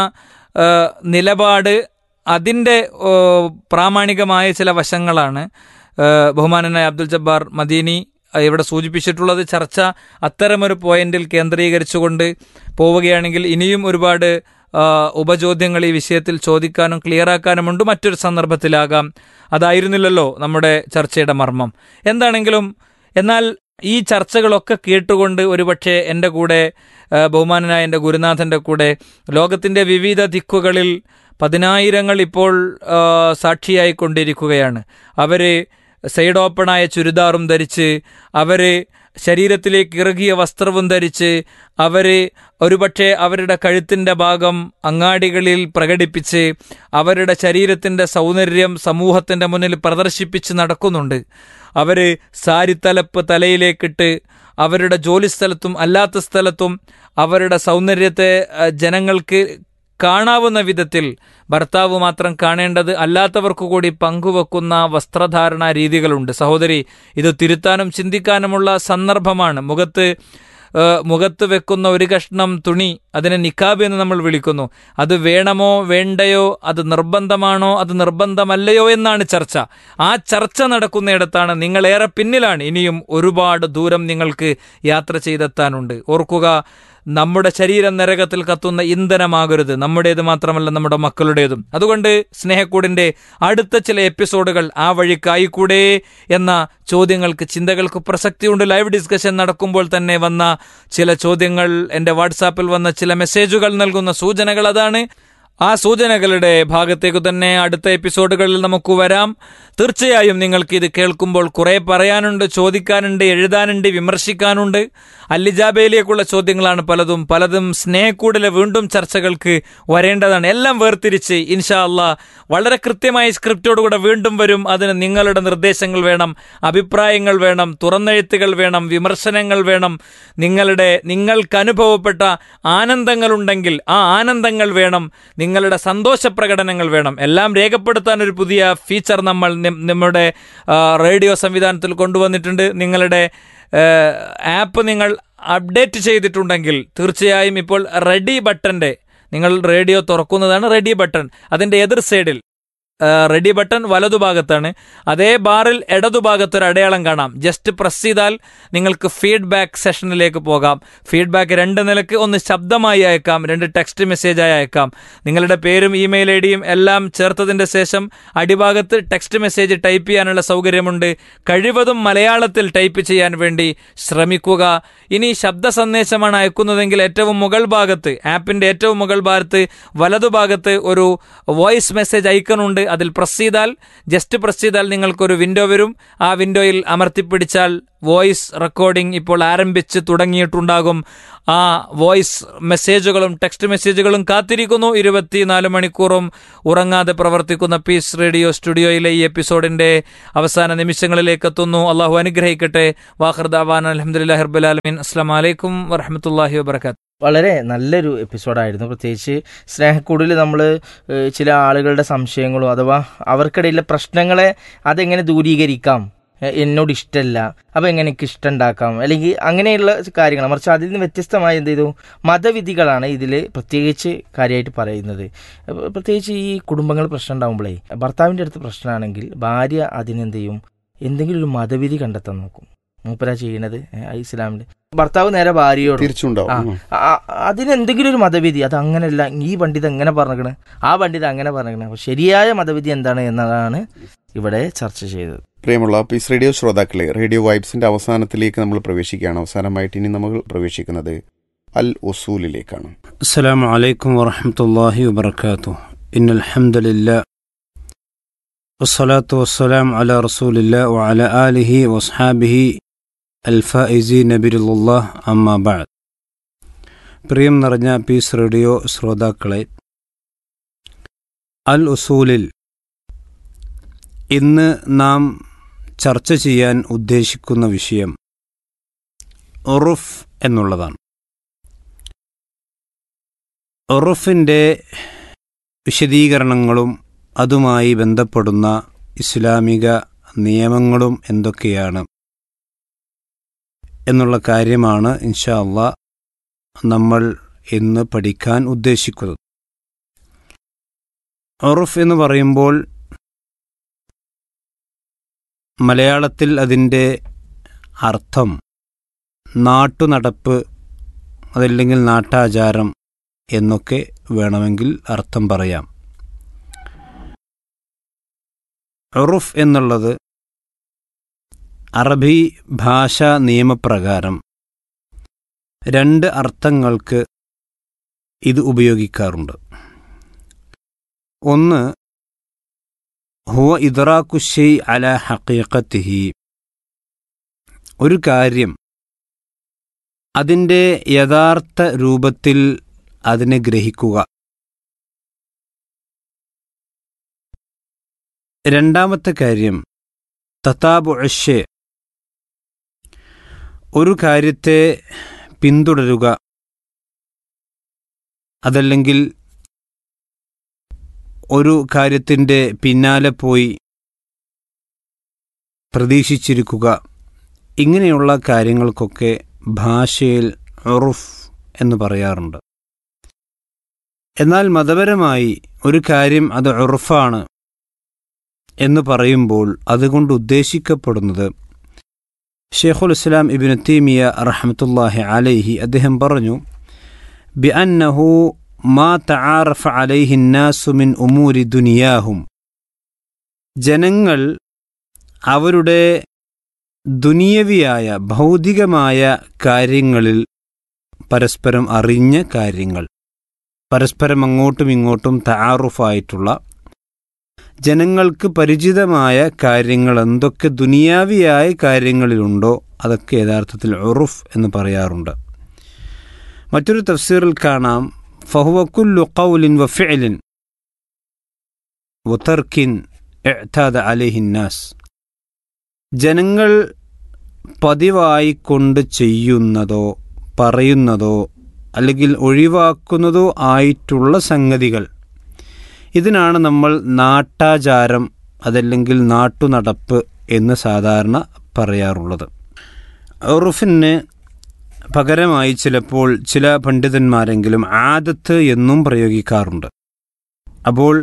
നിലപാട് അതിൻ്റെ പ്രാമാണികമായ ചില വശങ്ങളാണ് ബഹുമാനനായ അബ്ദുൽ ജബ്ബാർ മദീനി ഇവിടെ സൂചിപ്പിച്ചിട്ടുള്ളത് ചർച്ച അത്തരമൊരു പോയിന്റിൽ കേന്ദ്രീകരിച്ചുകൊണ്ട് പോവുകയാണെങ്കിൽ ഇനിയും ഒരുപാട് ഉപചോദ്യങ്ങൾ ഈ വിഷയത്തിൽ ചോദിക്കാനും ക്ലിയറാക്കാനുമുണ്ട് മറ്റൊരു സന്ദർഭത്തിലാകാം അതായിരുന്നില്ലല്ലോ നമ്മുടെ ചർച്ചയുടെ മർമ്മം എന്താണെങ്കിലും എന്നാൽ ഈ ചർച്ചകളൊക്കെ കേട്ടുകൊണ്ട് ഒരുപക്ഷെ എൻ്റെ കൂടെ ആ, ബഹുമാനനായ എൻ്റെ ഗുരുനാഥൻ്റെ കൂടെ ലോകത്തിൻ്റെ വിവിധ ദിക്കുകളിൽ പതിനായിരങ്ങൾ ഇപ്പോൾ ആ, സാക്ഷിയായിക്കൊണ്ടിരിക്കുകയാണ് അവർ സൈഡ് ഓപ്പണായ ചുരിദാറും ധരിച്ച് അവർ ശരീരത്തിലേക്ക് ഇറുകിയ വസ്ത്രവും ധരിച്ച് അവർ ഒരുപക്ഷെ അവരുടെ കഴുത്തിൻ്റെ ഭാഗം അങ്ങാടികളിൽ പ്രകടിപ്പിച്ച് അവരുടെ ശരീരത്തിൻ്റെ സൗന്ദര്യം സമൂഹത്തിൻ്റെ മുന്നിൽ പ്രദർശിപ്പിച്ച് നടക്കുന്നുണ്ട് അവർ സാരിത്തലപ്പ് തലയിലേക്കിട്ട് അവരുടെ ജോലിസ്ഥലത്തും അല്ലാത്ത സ്ഥലത്തും അവരുടെ സൗന്ദര്യത്തെ ആ, ജനങ്ങൾക്ക് കാണാവുന്ന വിധത്തിൽ ഭർത്താവ് മാത്രം കാണേണ്ടത് അല്ലാത്തവർക്കു കൂടി പങ്കുവെക്കുന്ന വസ്ത്രധാരണ രീതികളുണ്ട് സഹോദരി ഇത് തിരുത്താനും ചിന്തിക്കാനുമുള്ള സന്ദർഭമാണ് മുഖത്ത് ആ, മുഖത്ത് വെക്കുന്ന ഒരു കഷ്ണം തുണി അതിനെ നിക്കാബ് എന്ന് നമ്മൾ വിളിക്കുന്നു അത് വേണമോ വേണ്ടയോ അത് നിർബന്ധമാണോ അത് നിർബന്ധമല്ലയോ എന്നാണ് ചർച്ച ആ ചർച്ച നടക്കുന്നിടത്താണ് നിങ്ങൾ ഏറെ പിന്നിലാണ് ഇനിയും ഒരുപാട് ദൂരം നിങ്ങൾക്ക് യാത്ര ചെയ്തെത്താനുണ്ട് ഓർക്കുക നമ്മുടെ ശരീരം നരകത്തിൽ കത്തുന്ന ഇന്ധനമാകരുത് നമ്മുടേത് മാത്രമല്ല നമ്മുടെ മക്കളുടേതും അതുകൊണ്ട് സ്നേഹക്കൂടിന്റെ അടുത്ത ചില എപ്പിസോഡുകൾ ആ വഴിക്കായിക്കൂടെ എന്ന ചോദ്യങ്ങൾക്ക് ചിന്തകൾക്ക് പ്രസക്തിയുണ്ട് ലൈവ് ഡിസ്കഷൻ നടക്കുമ്പോൾ തന്നെ വന്ന ചില ചോദ്യങ്ങൾ എൻ്റെ വാട്സാപ്പിൽ വന്ന ചില മെസ്സേജുകൾ നൽകുന്ന സൂചനകൾ അതാണ് ആ സൂചനകളുടെ ഭാഗത്തേക്ക് തന്നെ അടുത്ത എപ്പിസോഡുകളിൽ നമുക്ക് വരാം തീർച്ചയായും നിങ്ങൾക്ക് ഇത് കേൾക്കുമ്പോൾ കുറെ പറയാനുണ്ട് ചോദിക്കാനുണ്ട് എഴുതാനുണ്ട് വിമർശിക്കാനുണ്ട് അല്ലിജാബയിലേക്കുള്ള ചോദ്യങ്ങളാണ് പലതും പലതും സ്നേഹക്കൂടിലെ വീണ്ടും ചർച്ചകൾക്ക് വരേണ്ടതാണ് എല്ലാം വേർതിരിച്ച് ഇൻഷാ അള്ളാ വളരെ കൃത്യമായ സ്ക്രിപ്റ്റോടുകൂടെ വീണ്ടും വരും അതിന് നിങ്ങളുടെ നിർദ്ദേശങ്ങൾ വേണം അഭിപ്രായങ്ങൾ വേണം തുറന്നെഴുത്തുകൾ വേണം വിമർശനങ്ങൾ വേണം നിങ്ങളുടെ നിങ്ങൾക്ക് അനുഭവപ്പെട്ട ആനന്ദങ്ങളുണ്ടെങ്കിൽ ആ ആനന്ദങ്ങൾ വേണം നിങ്ങളുടെ സന്തോഷ പ്രകടനങ്ങൾ വേണം എല്ലാം രേഖപ്പെടുത്താൻ ഒരു പുതിയ ഫീച്ചർ നമ്മൾ നി- നമ്മുടെ ആ, റേഡിയോ സംവിധാനത്തിൽ കൊണ്ടുവന്നിട്ടുണ്ട് നിങ്ങളുടെ ആപ്പ് നിങ്ങൾ അപ്ഡേറ്റ് ചെയ്തിട്ടുണ്ടെങ്കിൽ തീർച്ചയായും ഇപ്പോൾ റെഡി ബട്ടന്റെ നിങ്ങൾ റേഡിയോ തുറക്കുന്നതാണ് റെഡി ബട്ടൺ അതിന്റെ എതിർ സൈഡിൽ റെഡി ബട്ടൺ വലതുഭാഗത്താണ് അതേ ബാറിൽ ഇടതുഭാഗത്ത് ഒരു അടയാളം കാണാം ജസ്റ്റ് പ്രസ് ചെയ്താൽ നിങ്ങൾക്ക് ഫീഡ്ബാക്ക് സെഷനിലേക്ക് പോകാം ഫീഡ്ബാക്ക് രണ്ട് നിലക്ക് ഒന്ന് ശബ്ദമായി അയക്കാം രണ്ട് ടെക്സ്റ്റ് മെസ്സേജായി അയക്കാം നിങ്ങളുടെ പേരും ഇമെയിൽ ഐ ഡിയും എല്ലാം ചേർത്തതിന്റെ ശേഷം അടിഭാഗത്ത് ടെക്സ്റ്റ് മെസ്സേജ് ടൈപ്പ് ചെയ്യാനുള്ള സൗകര്യമുണ്ട് കഴിവതും മലയാളത്തിൽ ടൈപ്പ് ചെയ്യാൻ വേണ്ടി ശ്രമിക്കുക ഇനി ശബ്ദ സന്ദേശമാണ് അയക്കുന്നതെങ്കിൽ ഏറ്റവും മുകൾ ഭാഗത്ത് ആപ്പിന്റെ ഏറ്റവും മുകൾ ഭാഗത്ത് വലതുഭാഗത്ത് ഒരു വോയിസ് മെസ്സേജ് ഐക്കണുണ്ട് അതിൽ പ്രസ് ചെയ്താൽ ജസ്റ്റ് പ്രസ് ചെയ്താൽ നിങ്ങൾക്കൊരു വിൻഡോ വരും ആ വിൻഡോയിൽ അമർത്തിപ്പിടിച്ചാൽ വോയിസ് റെക്കോർഡിംഗ് ഇപ്പോൾ ആരംഭിച്ച് തുടങ്ങിയിട്ടുണ്ടാകും ആ വോയിസ് മെസ്സേജുകളും ടെക്സ്റ്റ് മെസ്സേജുകളും കാത്തിരിക്കുന്നു ഇരുപത്തിനാല് മണിക്കൂറും ഉറങ്ങാതെ പ്രവർത്തിക്കുന്ന പീസ് റേഡിയോ സ്റ്റുഡിയോയിലെ ഈ എപ്പിസോഡിന്റെ അവസാന നിമിഷങ്ങളിലേക്ക് എത്തുന്നു അള്ളാഹു അനുഗ്രഹിക്കട്ടെ വാഹർദാവാൻ അലഹമുല്ലാ ഹർബുലാലമീൻ അസ്സാം വലൈക്കും വറഹമത്തല്ലാഹി വബർക്കാത്ത് വളരെ നല്ലൊരു എപ്പിസോഡായിരുന്നു പ്രത്യേകിച്ച് സ്നേഹക്കൂടിൽ നമ്മൾ ചില ആളുകളുടെ സംശയങ്ങളും അഥവാ അവർക്കിടയിലെ പ്രശ്നങ്ങളെ അതെങ്ങനെ ദൂരീകരിക്കാം എ- എന്നോട് ഇഷ്ടമല്ല അപ്പം എങ്ങനെ എനിക്ക് ഇഷ്ടം ഉണ്ടാക്കാം അല്ലെങ്കിൽ അങ്ങനെയുള്ള കാര്യങ്ങൾ മറിച്ച് അതിൽ നിന്ന് വ്യത്യസ്തമായി എന്ത് ചെയ്തു മതവിധികളാണ് ഇതിൽ പ്രത്യേകിച്ച് കാര്യമായിട്ട് പറയുന്നത് അപ്പൊ പ്രത്യേകിച്ച് ഈ കുടുംബങ്ങൾ പ്രശ്നം ഉണ്ടാകുമ്പോഴേ ഭർത്താവിൻ്റെ അടുത്ത് പ്രശ്നമാണെങ്കിൽ ഭാര്യ അതിനെന്ത് ചെയ്യും എന്തെങ്കിലും ഒരു മതവിധി കണ്ടെത്താൻ നോക്കും മൂപ്പര ചെയ്യണത് ഏ, ഇസ്ലാമിൽ ഭർത്താവ് നേരെ ഭാര്യയോട് തിരിച്ചുണ്ടാവും ഉം. ആ- അതിനെന്തെങ്കിലും ഒരു മതവിധി അത് അങ്ങനെയല്ല ഈ പണ്ഡിത് എങ്ങനെ പറഞ്ഞിക്കണ് ആ പണ്ഡിത് അങ്ങനെ പറഞ്ഞിക്കണ് അപ്പൊ ശരിയായ മതവിധി എന്താണ് എന്നതാണ് ഇവിടെ ചർച്ച ചെയ്തത് പ്രിയമുള്ള പീസ് റേഡിയോ ശ്രോതാക്കളെ റേഡിയോ വൈബ്സിന്റെ അവസാനത്തിലേക്ക് നമ്മൾ പ്രവേശിക്കുകയാണ് അവസാനമായിട്ട് ഇനി നമ്മൾ പ്രവേശിക്കുന്നത് അൽ ഉസൂലിലേക്കാണ് السلام عليكم ورحمة الله وبركاته إن الحمد لله والصلاة والسلام على رسول الله وعلى آله وأصحابه الفائزين برضا الله أما بعد പ്രിയം നിറഞ്ഞ പീസ് റേഡിയോ ശ്രോതാക്കളെ അൽ ഉസൂലിൽ ഇന്ന് നാം ചർച്ച ചെയ്യാൻ ഉദ്ദേശിക്കുന്ന വിഷയം ഉറുഫ് എന്നുള്ളതാണ് ഉറുഫിൻ്റെ വിശദീകരണങ്ങളും അതുമായി ബന്ധപ്പെടുന്ന ഇസ്ലാമിക നിയമങ്ങളും എന്തൊക്കെയാണ് എന്നുള്ള കാര്യമാണ് ഇൻഷാ അള്ളാ നമ്മൾ ഇന്ന് പഠിക്കാൻ ഉദ്ദേശിക്കുന്നത് ഉറുഫ് എന്ന് പറയുമ്പോൾ മലയാളത്തിൽ അതിൻ്റെ അർത്ഥം നാട്ടുനടപ്പ് അതല്ലെങ്കിൽ നാട്ടാചാരം എന്നൊക്കെ വേണമെങ്കിൽ അർത്ഥം പറയാം ഉറുഫ് എന്നുള്ളത് അറബി ഭാഷാ നിയമപ്രകാരം രണ്ട് അർത്ഥങ്ങൾക്ക് ഇത് ഉപയോഗിക്കാറുണ്ട് ഒന്ന് ഹുവ ഇദ്റാഖുഷൈ അല ഹക്കീഖത്തിഹി ഒരു കാര്യം അതിൻ്റെ യഥാർത്ഥ രൂപത്തിൽ അതിനെ ഗ്രഹിക്കുക രണ്ടാമത്തെ കാര്യം തത്താബു അഷെ ഒരു കാര്യത്തെ പിന്തുടരുക അതല്ലെങ്കിൽ ഒരു കാര്യത്തിൻ്റെ പിന്നാലെ പോയി പ്രതീക്ഷിച്ചിരിക്കുക ഇങ്ങനെയുള്ള കാര്യങ്ങൾക്കൊക്കെ ഭാഷയിൽ ഉറുഫ് എന്ന് പറയാറുണ്ട് എന്നാൽ മതപരമായി ഒരു കാര്യം അത് ഉറുഫാണ് എന്ന് പറയുമ്പോൾ അതുകൊണ്ട് ഉദ്ദേശിക്കപ്പെടുന്നത് ഷെയ്ഖുൽ ഇസ്ലാം ഇബിൻ തീമിയ റഹമത്തുല്ലാഹി അലൈഹി അദ്ദേഹം പറഞ്ഞു ബി അന്നഹു മാ തആറഫ അലൈഹി നാസു മിൻ ഉമൂരി ദുനിയാഹും ജനങ്ങൾ അവരുടെ ദുനിയവിയായ ഭൗതികമായ കാര്യങ്ങളിൽ പരസ്പരം അറിഞ്ഞ കാര്യങ്ങൾ പരസ്പരം അങ്ങോട്ടും ഇങ്ങോട്ടും തആറുഫായിട്ടുള്ള ജനങ്ങൾക്ക് പരിചിതമായ കാര്യങ്ങൾ എന്തൊക്കെ ദുനിയാവിയായ കാര്യങ്ങളിലുണ്ടോ അതൊക്കെ യഥാർത്ഥത്തിൽ ഉറുഫ് എന്ന് പറയാറുണ്ട് മറ്റൊരു തഫ്സീറിൽ കാണാം ഫഹുവക്കുല്ലു ഖൗലിൻ വഫിഅലിൻ വതർക്കിൻ ഇഅ്താദ അലൈഹിന്നാസ് ജനങ്ങൾ പതിവായി കൊണ്ട് ചെയ്യുന്നതോ പറയുന്നതോ അല്ലെങ്കിൽ ഒഴിവാക്കുന്നതോ ആയിട്ടുള്ള സംഗതികൾ ഇതിനാണ് നമ്മൾ നാട്ടാചാരം അതല്ലെങ്കിൽ നാട്ടുനടപ്പ് എന്ന് സാധാരണ പറയാറുള്ളത് ഉറുഫിന് പകരമായി ചിലപ്പോൾ ചില പണ്ഡിതന്മാരെങ്കിലും ആദത്ത് എന്നും പ്രയോഗിക്കാറുണ്ട് അപ്പോൾ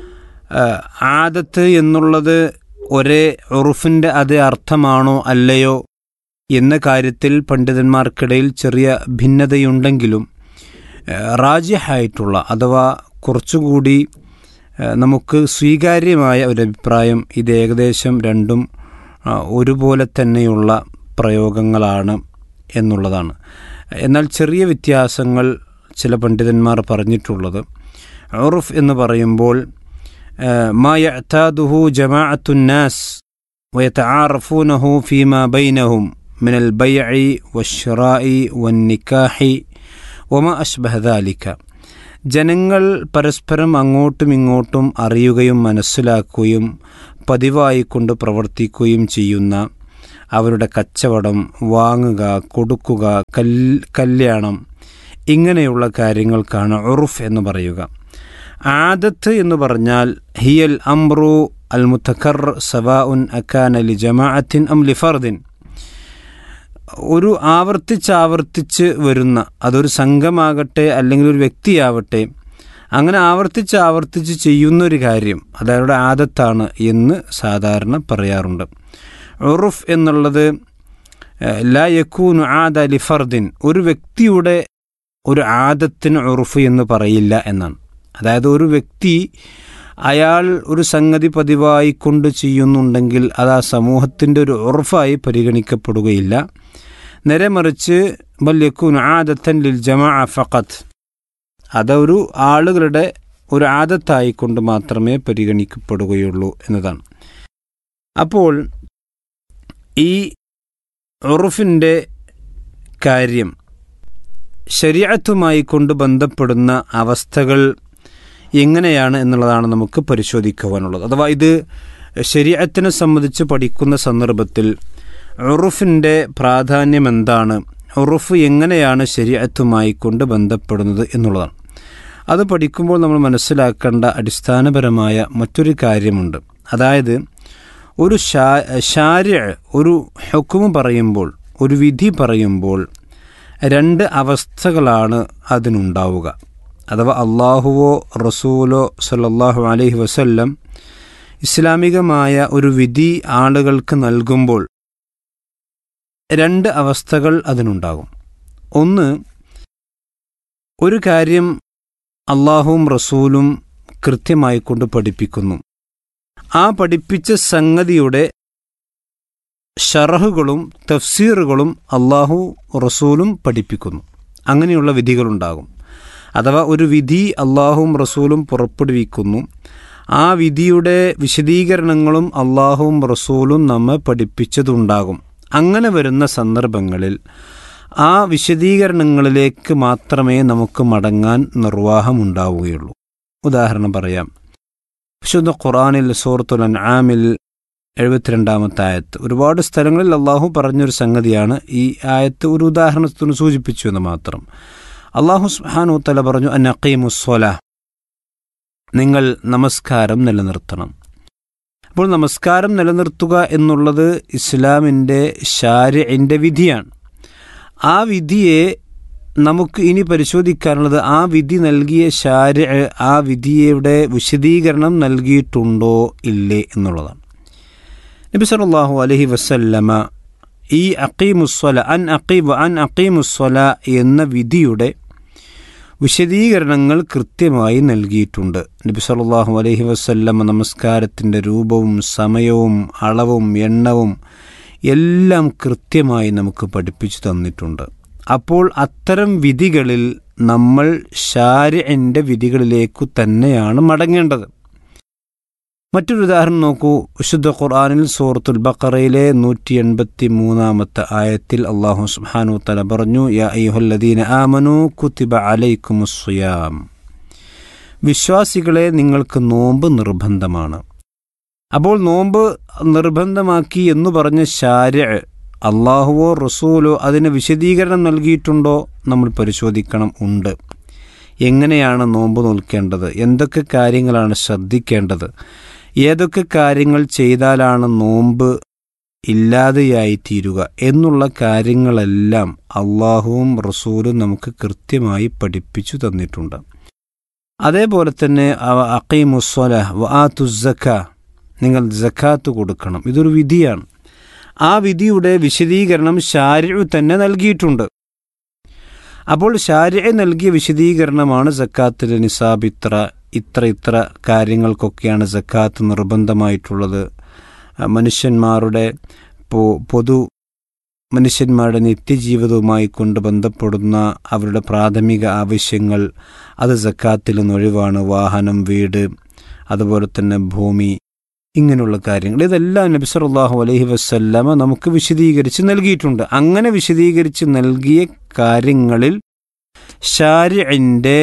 ആദത്ത് എന്നുള്ളത് ഒരേ ഉറുഫിൻ്റെ അതേ അർത്ഥമാണോ അല്ലയോ എന്ന കാര്യത്തിൽ പണ്ഡിതന്മാർക്കിടയിൽ ചെറിയ ഭിന്നതയുണ്ടെങ്കിലും റാജ്യഹായിട്ടുള്ള അഥവാ കുറച്ചുകൂടി നമുക്ക് സ്വീകാര്യമായ ഒരു അഭിപ്രായം ഇത് ഏകദേശം രണ്ടും ഒരുപോലെ തന്നെയുള്ള പ്രയോഗങ്ങളാണ് എന്നുള്ളതാണ് എന്നാൽ ചെറിയ വ്യത്യാസങ്ങൾ ചില പണ്ഡിതന്മാർ പറഞ്ഞിട്ടുള്ളത് ഉറുഫ് എന്ന് പറയുമ്പോൾ മാ യഅ്താദുഹു ജമാഅത്തുന്നാസ് വയതആറഫൂനഹു ഫീമാ ബൈനഹും من البيع والشراء والنكاح وما أشبه ذلك ജനങ്ങൾ പരസ്പരം അങ്ങോട്ടും ഇങ്ങോട്ടും അറിയുകയും മനസ്സിലാക്കുകയും പതിവായിക്കൊണ്ട് പ്രവർത്തിക്കുകയും ചെയ്യുന്ന അവരുടെ കച്ചവടം വാങ്ങുക കൊടുക്കുക കൽ കല്യാണം ഇങ്ങനെയുള്ള കാര്യങ്ങൾക്കാണ് ഉറുഫ് എന്ന് പറയുക ആദത്ത് എന്ന് പറഞ്ഞാൽ ഹിയൽ അംറു അൽ മുത്തഖർ സവാ ഉൻ അക്കാൻ അലി ജമാഅത്തിൻ അം ലിഫർദിൻ ഒരു ആവർത്തിച്ചാവർത്തിച്ച് വരുന്ന അതൊരു സംഘമാകട്ടെ അല്ലെങ്കിൽ ഒരു വ്യക്തിയാവട്ടെ അങ്ങനെ ആവർത്തിച്ച് ആവർത്തിച്ച് ചെയ്യുന്ന ഒരു കാര്യം അതവരുടെ ആദത്താണ് എന്ന് സാധാരണ പറയാറുണ്ട് ഉറുഫ് എന്നുള്ളത് ലാ യക്കൂനു ആദ ലിഫർദിൻ ഒരു വ്യക്തിയുടെ ഒരു ആദത്തിന് ഉറുഫ് എന്ന് പറയില്ല എന്നാണ് അതായത് ഒരു വ്യക്തി അയാൾ ഒരു സംഗതി പതിവായി കൊണ്ട് ചെയ്യുന്നുണ്ടെങ്കിൽ അത് ആ സമൂഹത്തിൻ്റെ ഒരു ഉറഫായി പരിഗണിക്കപ്പെടുകയില്ല നേരെ മറിച്ച് ബല്യക്കൂൻ ആദത്തൻ ലിൽ ജമാ ഫഖത്ത് അതൊരു ആളുകളുടെ ഒരു ആദത്തായിക്കൊണ്ട് മാത്രമേ പരിഗണിക്കപ്പെടുകയുള്ളൂ എന്നതാണ് അപ്പോൾ ഈ ഉറുഫിൻ്റെ കാര്യം ശരീരത്തുമായി കൊണ്ട് ബന്ധപ്പെടുന്ന അവസ്ഥകൾ എങ്ങനെയാണ് എന്നുള്ളതാണ് നമുക്ക് പരിശോധിക്കുവാനുള്ളത് അഥവാ ഇത് ശരീരത്തിനെ സംബന്ധിച്ച് പഠിക്കുന്ന സന്ദർഭത്തിൽ ഉറുഫിൻ്റെ പ്രാധാന്യം എന്താണ് ഉറുഫ് എങ്ങനെയാണ് ശരീരത്തുമായി കൊണ്ട് ബന്ധപ്പെടുന്നത് എന്നുള്ളതാണ് അത് പഠിക്കുമ്പോൾ നമ്മൾ മനസ്സിലാക്കേണ്ട അടിസ്ഥാനപരമായ മറ്റൊരു കാര്യമുണ്ട് അതായത് ഒരു ഷാ ഷാര്യ ഒരു ഹുക്കുമ് പറയുമ്പോൾ ഒരു വിധി പറയുമ്പോൾ രണ്ട് അവസ്ഥകളാണ് അതിനുണ്ടാവുക അഥവാ അള്ളാഹുവോ റസൂലോ സല്ലാഹു അലൈഹി വസല്ലം ഇസ്ലാമികമായ ഒരു വിധി ആളുകൾക്ക് നൽകുമ്പോൾ രണ്ട് അവസ്ഥകൾ അതിനുണ്ടാകും ഒന്ന് ഒരു കാര്യം അള്ളാഹുവും റസൂലും കൃത്യമായി കൊണ്ട് പഠിപ്പിക്കുന്നു ആ പഠിപ്പിച്ച സംഗതിയുടെ ഷറഹുകളും തഫ്സീറുകളും അള്ളാഹു റസൂലും പഠിപ്പിക്കുന്നു അങ്ങനെയുള്ള വിധികളുണ്ടാകും അഥവാ ഒരു വിധി അള്ളാഹുവും റസൂലും പുറപ്പെടുവിക്കുന്നു ആ വിധിയുടെ വിശദീകരണങ്ങളും അള്ളാഹുവും റസൂലും നമ്മെ പഠിപ്പിച്ചതുണ്ടാകും അങ്ങനെ വരുന്ന സന്ദർഭങ്ങളിൽ ആ വിശദീകരണങ്ങളിലേക്ക് മാത്രമേ നമുക്ക് മടങ്ങാൻ നിർവാഹമുണ്ടാവുകയുള്ളൂ ഉദാഹരണം പറയാം വിശുദ്ധ ഖുറാനിൽ സൂറത്തുൽ അൻആമിൽ എഴുപത്തിരണ്ടാമത്തെ ആയത്ത് ഒരുപാട് സ്ഥലങ്ങളിൽ അള്ളാഹു പറഞ്ഞൊരു സംഗതിയാണ് ഈ ആയത്ത് ഒരു ഉദാഹരണത്തിന് സൂചിപ്പിച്ചു എന്ന് മാത്രം അള്ളാഹു സുബ്ഹാനഹു തല പറഞ്ഞു അനഖീമുസ്വല നിങ്ങൾ നമസ്കാരം നിലനിർത്തണം അപ്പോൾ നമസ്കാരം നിലനിർത്തുക എന്നുള്ളത് ഇസ്ലാമിൻ്റെ ഷാരിൻ്റെ വിധിയാണ് ആ വിധിയെ നമുക്ക് ഇനി പരിശോധിക്കാനുള്ളത് ആ വിധി നൽകിയ ഷാരി ആ വിധിയുടെ വിശദീകരണം നൽകിയിട്ടുണ്ടോ ഇല്ലേ എന്നുള്ളതാണ് നബി സല്ലല്ലാഹു അലൈഹി വസല്ലമ ഈ അക്കീമുസ്വല അൻ അക്കീബ് അൻ അക്കീമുസ്വല എന്ന വിധിയുടെ വിശദീകരണങ്ങൾ കൃത്യമായി നൽകിയിട്ടുണ്ട് നബി സല്ലല്ലാഹു അലൈഹി വസല്ലമ നമസ്കാരത്തിൻ്റെ രൂപവും സമയവും അളവും എണ്ണവും എല്ലാം കൃത്യമായി നമുക്ക് പഠിപ്പിച്ചു തന്നിട്ടുണ്ട് അപ്പോൾ അത്തരം വിധികളിൽ നമ്മൾ ഷാരിൻ്റെ വിധികളിലേക്കു തന്നെയാണ് മടങ്ങേണ്ടത് മറ്റൊരു ഉദാഹരണം നോക്കൂ വിശുദ്ധ ഖുർആാനിൽ സൂറത്തുൽ ബക്കറയിലെ നൂറ്റി എൺപത്തി മൂന്നാമത്തെ ആയത്തിൽ അള്ളാഹു സുബ്ഹാനു തല പറഞ്ഞു യാ അയ്യുഹല്ലദീന ആമനു കുത്തിബ അലൈക്കുമുസ്സുയാം വിശ്വാസികളെ നിങ്ങൾക്ക് നോമ്പ് നിർബന്ധമാണ് അപ്പോൾ നോമ്പ് നിർബന്ധമാക്കി എന്ന് പറഞ്ഞ ഷാര അള്ളാഹുവോ റസൂലോ അതിന് വിശദീകരണം നൽകിയിട്ടുണ്ടോ നമ്മൾ പരിശോധിക്കണം ഉണ്ട് എങ്ങനെയാണ് നോമ്പ് നോൽക്കേണ്ടത് എന്തൊക്കെ കാര്യങ്ങളാണ് ശ്രദ്ധിക്കേണ്ടത് ഏതൊക്കെ കാര്യങ്ങൾ ചെയ്താലാണ് നോമ്പ് ഇല്ലാതെയായി തീരുക എന്നുള്ള കാര്യങ്ങളെല്ലാം അള്ളാഹുവും റസൂലും നമുക്ക് കൃത്യമായി പഠിപ്പിച്ചു തന്നിട്ടുണ്ട് അതേപോലെ തന്നെ അക്കീമുസ്വല വാത്തുസക്ക നിങ്ങൾ ജക്കാത്ത് കൊടുക്കണം ഇതൊരു വിധിയാണ് ആ വിധിയുടെ വിശദീകരണം ഷാരിഉ തന്നെ നൽകിയിട്ടുണ്ട് അപ്പോൾ ഷാരിഅ നൽകിയ വിശദീകരണമാണ് ജക്കാത്തിലെ നിസാബ് ഇത്ര ഇത്ര ഇത്ര കാര്യങ്ങൾക്കൊക്കെയാണ് ജക്കാത്ത് നിർബന്ധമായിട്ടുള്ളത് മനുഷ്യന്മാരുടെ പൊതു മനുഷ്യന്മാരുടെ നിത്യജീവിതവുമായി കൊണ്ട് ബന്ധപ്പെടുന്ന അവരുടെ പ്രാഥമിക ആവശ്യങ്ങൾ അത് ജക്കാത്തിൽ നിന്നൊഴിവാണ് വാഹനം വീട് അതുപോലെ തന്നെ ഭൂമി ഇങ്ങനെയുള്ള കാര്യങ്ങൾ ഇതെല്ലാം നബി സല്ലല്ലാഹു അലൈഹി വസല്ലമ നമുക്ക് വിശദീകരിച്ച് നൽകിയിട്ടുണ്ട് അങ്ങനെ വിശദീകരിച്ച് നൽകിയ കാര്യങ്ങളിൽ ഷാരിൻ്റെ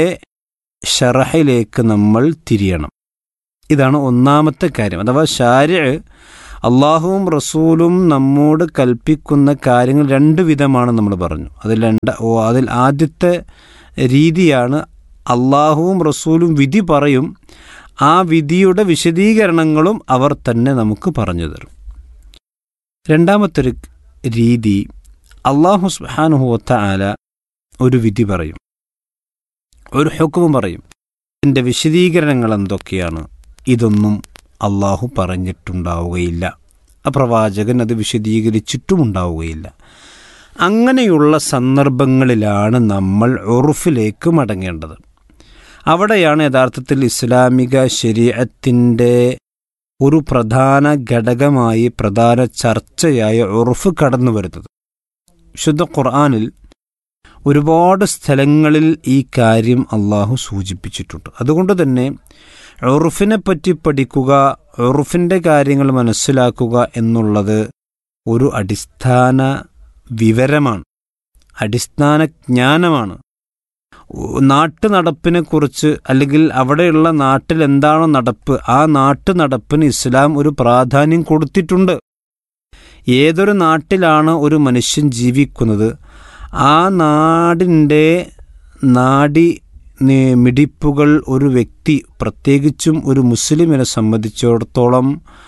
ഷറഹിലേക്ക് നമ്മൾ തിരിയണം ഇതാണ് ഒന്നാമത്തെ കാര്യം അഥവാ ഷാരി അള്ളാഹുവും റസൂലും നമ്മോട് കൽപ്പിക്കുന്ന കാര്യങ്ങൾ രണ്ട് വിധമാണ് നമ്മൾ പറഞ്ഞു അതിൽ രണ്ട് ഓ അതിൽ ആദ്യത്തെ രീതിയാണ് അള്ളാഹുവും റസൂലും വിധി പറയും ആ വിധിയുടെ വിശദീകരണങ്ങളും അവർ തന്നെ നമുക്ക് പറഞ്ഞു തരും രണ്ടാമത്തൊരു രീതി അള്ളാഹു സുഹാനുഹോത്ത ആല ഒരു വിധി പറയും ഒരു ഹുക്കും പറയും ഇതിൻ്റെ വിശദീകരണങ്ങൾ എന്തൊക്കെയാണ് ഇതൊന്നും അള്ളാഹു പറഞ്ഞിട്ടുണ്ടാവുകയില്ല ആ പ്രവാചകൻ അത് വിശദീകരിച്ചിട്ടുമുണ്ടാവുകയില്ല അങ്ങനെയുള്ള സന്ദർഭങ്ങളിലാണ് നമ്മൾ ഉറുഫിലേക്ക് മടങ്ങേണ്ടത് അവിടെയാണ് യഥാർത്ഥത്തിൽ ഇസ്ലാമിക ശരീരത്തിൻ്റെ ഒരു പ്രധാന ഘടകമായി പ്രധാന ചർച്ചയായ ഉറുഫ് കടന്നു വരുന്നത് വിശുദ്ധ ഖുർആാനിൽ ഒരുപാട് സ്ഥലങ്ങളിൽ ഈ കാര്യം അള്ളാഹു സൂചിപ്പിച്ചിട്ടുണ്ട് അതുകൊണ്ട് തന്നെ ഉറുഫിനെ പറ്റി പഠിക്കുക ഉറുഫിൻ്റെ കാര്യങ്ങൾ മനസ്സിലാക്കുക എന്നുള്ളത് ഒരു അടിസ്ഥാന വിവരമാണ് അടിസ്ഥാന ജ്ഞാനമാണ് നാട്ടു നടപ്പിനെക്കുറിച്ച് അല്ലെങ്കിൽ അവിടെയുള്ള നാട്ടിൽ എന്താണോ നടപ്പ് ആ നാട്ടു നടപ്പിന് ഇസ്ലാം ഒരു പ്രാധാന്യം കൊടുത്തിട്ടുണ്ട് ഏതൊരു നാട്ടിലാണ് ഒരു മനുഷ്യൻ ജീവിക്കുന്നത് ആ നാടിൻ്റെ നാടി മിടിപ്പുകൾ ഒരു വ്യക്തി പ്രത്യേകിച്ചും ഒരു മുസ്ലിമിനെ സംബന്ധിച്ചിടത്തോളം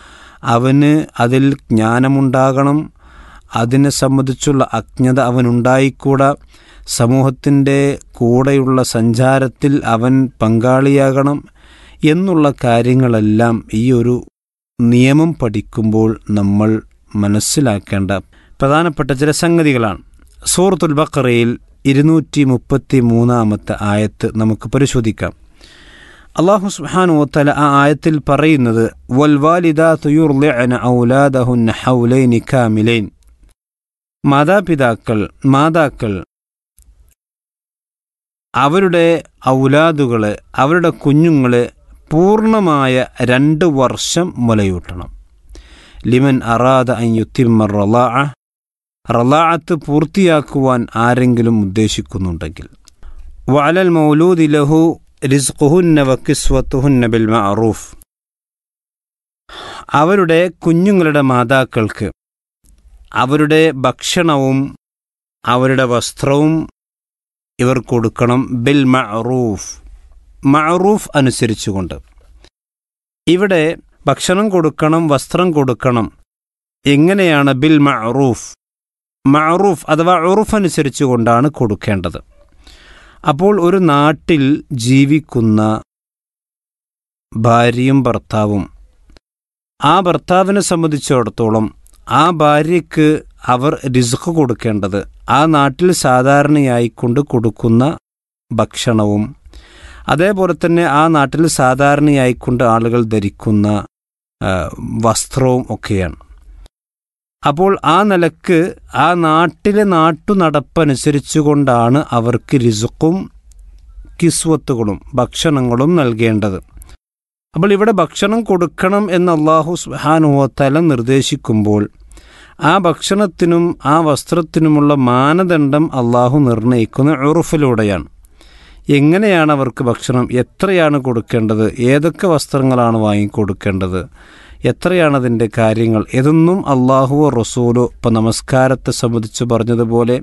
അവന് അതിൽ ജ്ഞാനമുണ്ടാകണം അതിനെ സംബന്ധിച്ചുള്ള അജ്ഞത അവനുണ്ടായിക്കൂടാ സമൂഹത്തിൻ്റെ കൂടെയുള്ള സഞ്ചാരത്തിൽ അവൻ പങ്കാളിയാകണം എന്നുള്ള കാര്യങ്ങളെല്ലാം ഈ ഒരു നിയമം പഠിക്കുമ്പോൾ നമ്മൾ മനസ്സിലാക്കേണ്ട പ്രധാനപ്പെട്ട ചില സംഗതികളാണ് സൂറത്തുൽ ബക്കറയിൽ ഇരുന്നൂറ്റി മുപ്പത്തി മൂന്നാമത്തെ ആയത്ത് നമുക്ക് പരിശോധിക്കാം അള്ളാഹു സുബ്ഹാനഹു വതആല ആ ആയത്തിൽ പറയുന്നത് വൽവാലിദാതു യുർളിഅന ഔലാദഹുന്ന ഹൗലൈനി കാമിലൈൻ മാതാപിതാക്കൾ മാതാക്കൾ അവരുടെ ഔലാദുകളെ അവരുടെ കുഞ്ഞുങ്ങളെ പൂർണ്ണമായ രണ്ട് വർഷം മുലയൂട്ടണം ലിമൻ അറാദ അയ്യുത്തിമ്മ റലാഅ റലാഅത്ത് പൂർത്തിയാക്കുവാൻ ആരെങ്കിലും ഉദ്ദേശിക്കുന്നുണ്ടെങ്കിൽ വഅലൽ മൗലൂദി ലഹു റിസ്ഖുഹുന്ന വക്കിസ്വത്തുഹുന്ന ബിൽ മഅറൂഫ് അവരുടെ കുഞ്ഞുങ്ങളുടെ മാതാക്കൾക്ക് അവരുടെ ഭക്ഷണവും അവരുടെ വസ്ത്രവും ഇവർ കൊടുക്കണം ബിൽ മഅറൂഫ് മഅറൂഫ് അനുസരിച്ചുകൊണ്ട് ഇവിടെ ഭക്ഷണം കൊടുക്കണം വസ്ത്രം കൊടുക്കണം എങ്ങനെയാണ് ബിൽ മഅറൂഫ് മഅറൂഫ് അഥവാ ഉറുഫ് അനുസരിച്ചുകൊണ്ടാണ് കൊടുക്കേണ്ടത് അപ്പോൾ ഒരു നാട്ടിൽ ജീവിക്കുന്ന ഭാര്യയും ഭർത്താവും ആ ഭർത്താവിനെ സംബന്ധിച്ചിടത്തോളം ആ ഭാര്യയ്ക്ക് അവർ റിസ്ക് കൊടുക്കേണ്ടത് ആ നാട്ടിൽ സാധാരണയായിക്കൊണ്ട് കൊടുക്കുന്ന ഭക്ഷണവും അതേപോലെ തന്നെ ആ നാട്ടിൽ സാധാരണയായിക്കൊണ്ട് ആളുകൾ ധരിക്കുന്ന ആ, വസ്ത്രവും ഒക്കെയാണ് അപ്പോൾ ആ നിലക്ക് ആ നാട്ടിലെ നാട്ടുനടപ്പനുസരിച്ചുകൊണ്ടാണ് അവർക്ക് രിസുക്കും കിസ്വത്തുകളും ഭക്ഷണങ്ങളും നൽകേണ്ടത് അപ്പോൾ ഇവിടെ ഭക്ഷണം കൊടുക്കണം എന്ന് അള്ളാഹു സുഹാനുഹോത്തല നിർദ്ദേശിക്കുമ്പോൾ ആ ഭക്ഷണത്തിനും ആ വസ്ത്രത്തിനുമുള്ള മാനദണ്ഡം അള്ളാഹു നിർണ്ണയിക്കുന്ന ഉറുഫിലൂടെയാണ് എങ്ങനെയാണ് അവർക്ക് ഭക്ഷണം എത്രയാണ് കൊടുക്കേണ്ടത് ഏതൊക്കെ വസ്ത്രങ്ങളാണ് വാങ്ങിക്കൊടുക്കേണ്ടത് എത്രയാണ് അതിൻ്റെ കാര്യങ്ങൾ ഇതൊന്നും അള്ളാഹുവോ റസൂലോ ഇപ്പം നമസ്കാരത്തെ സംബന്ധിച്ച് പറഞ്ഞതുപോലെ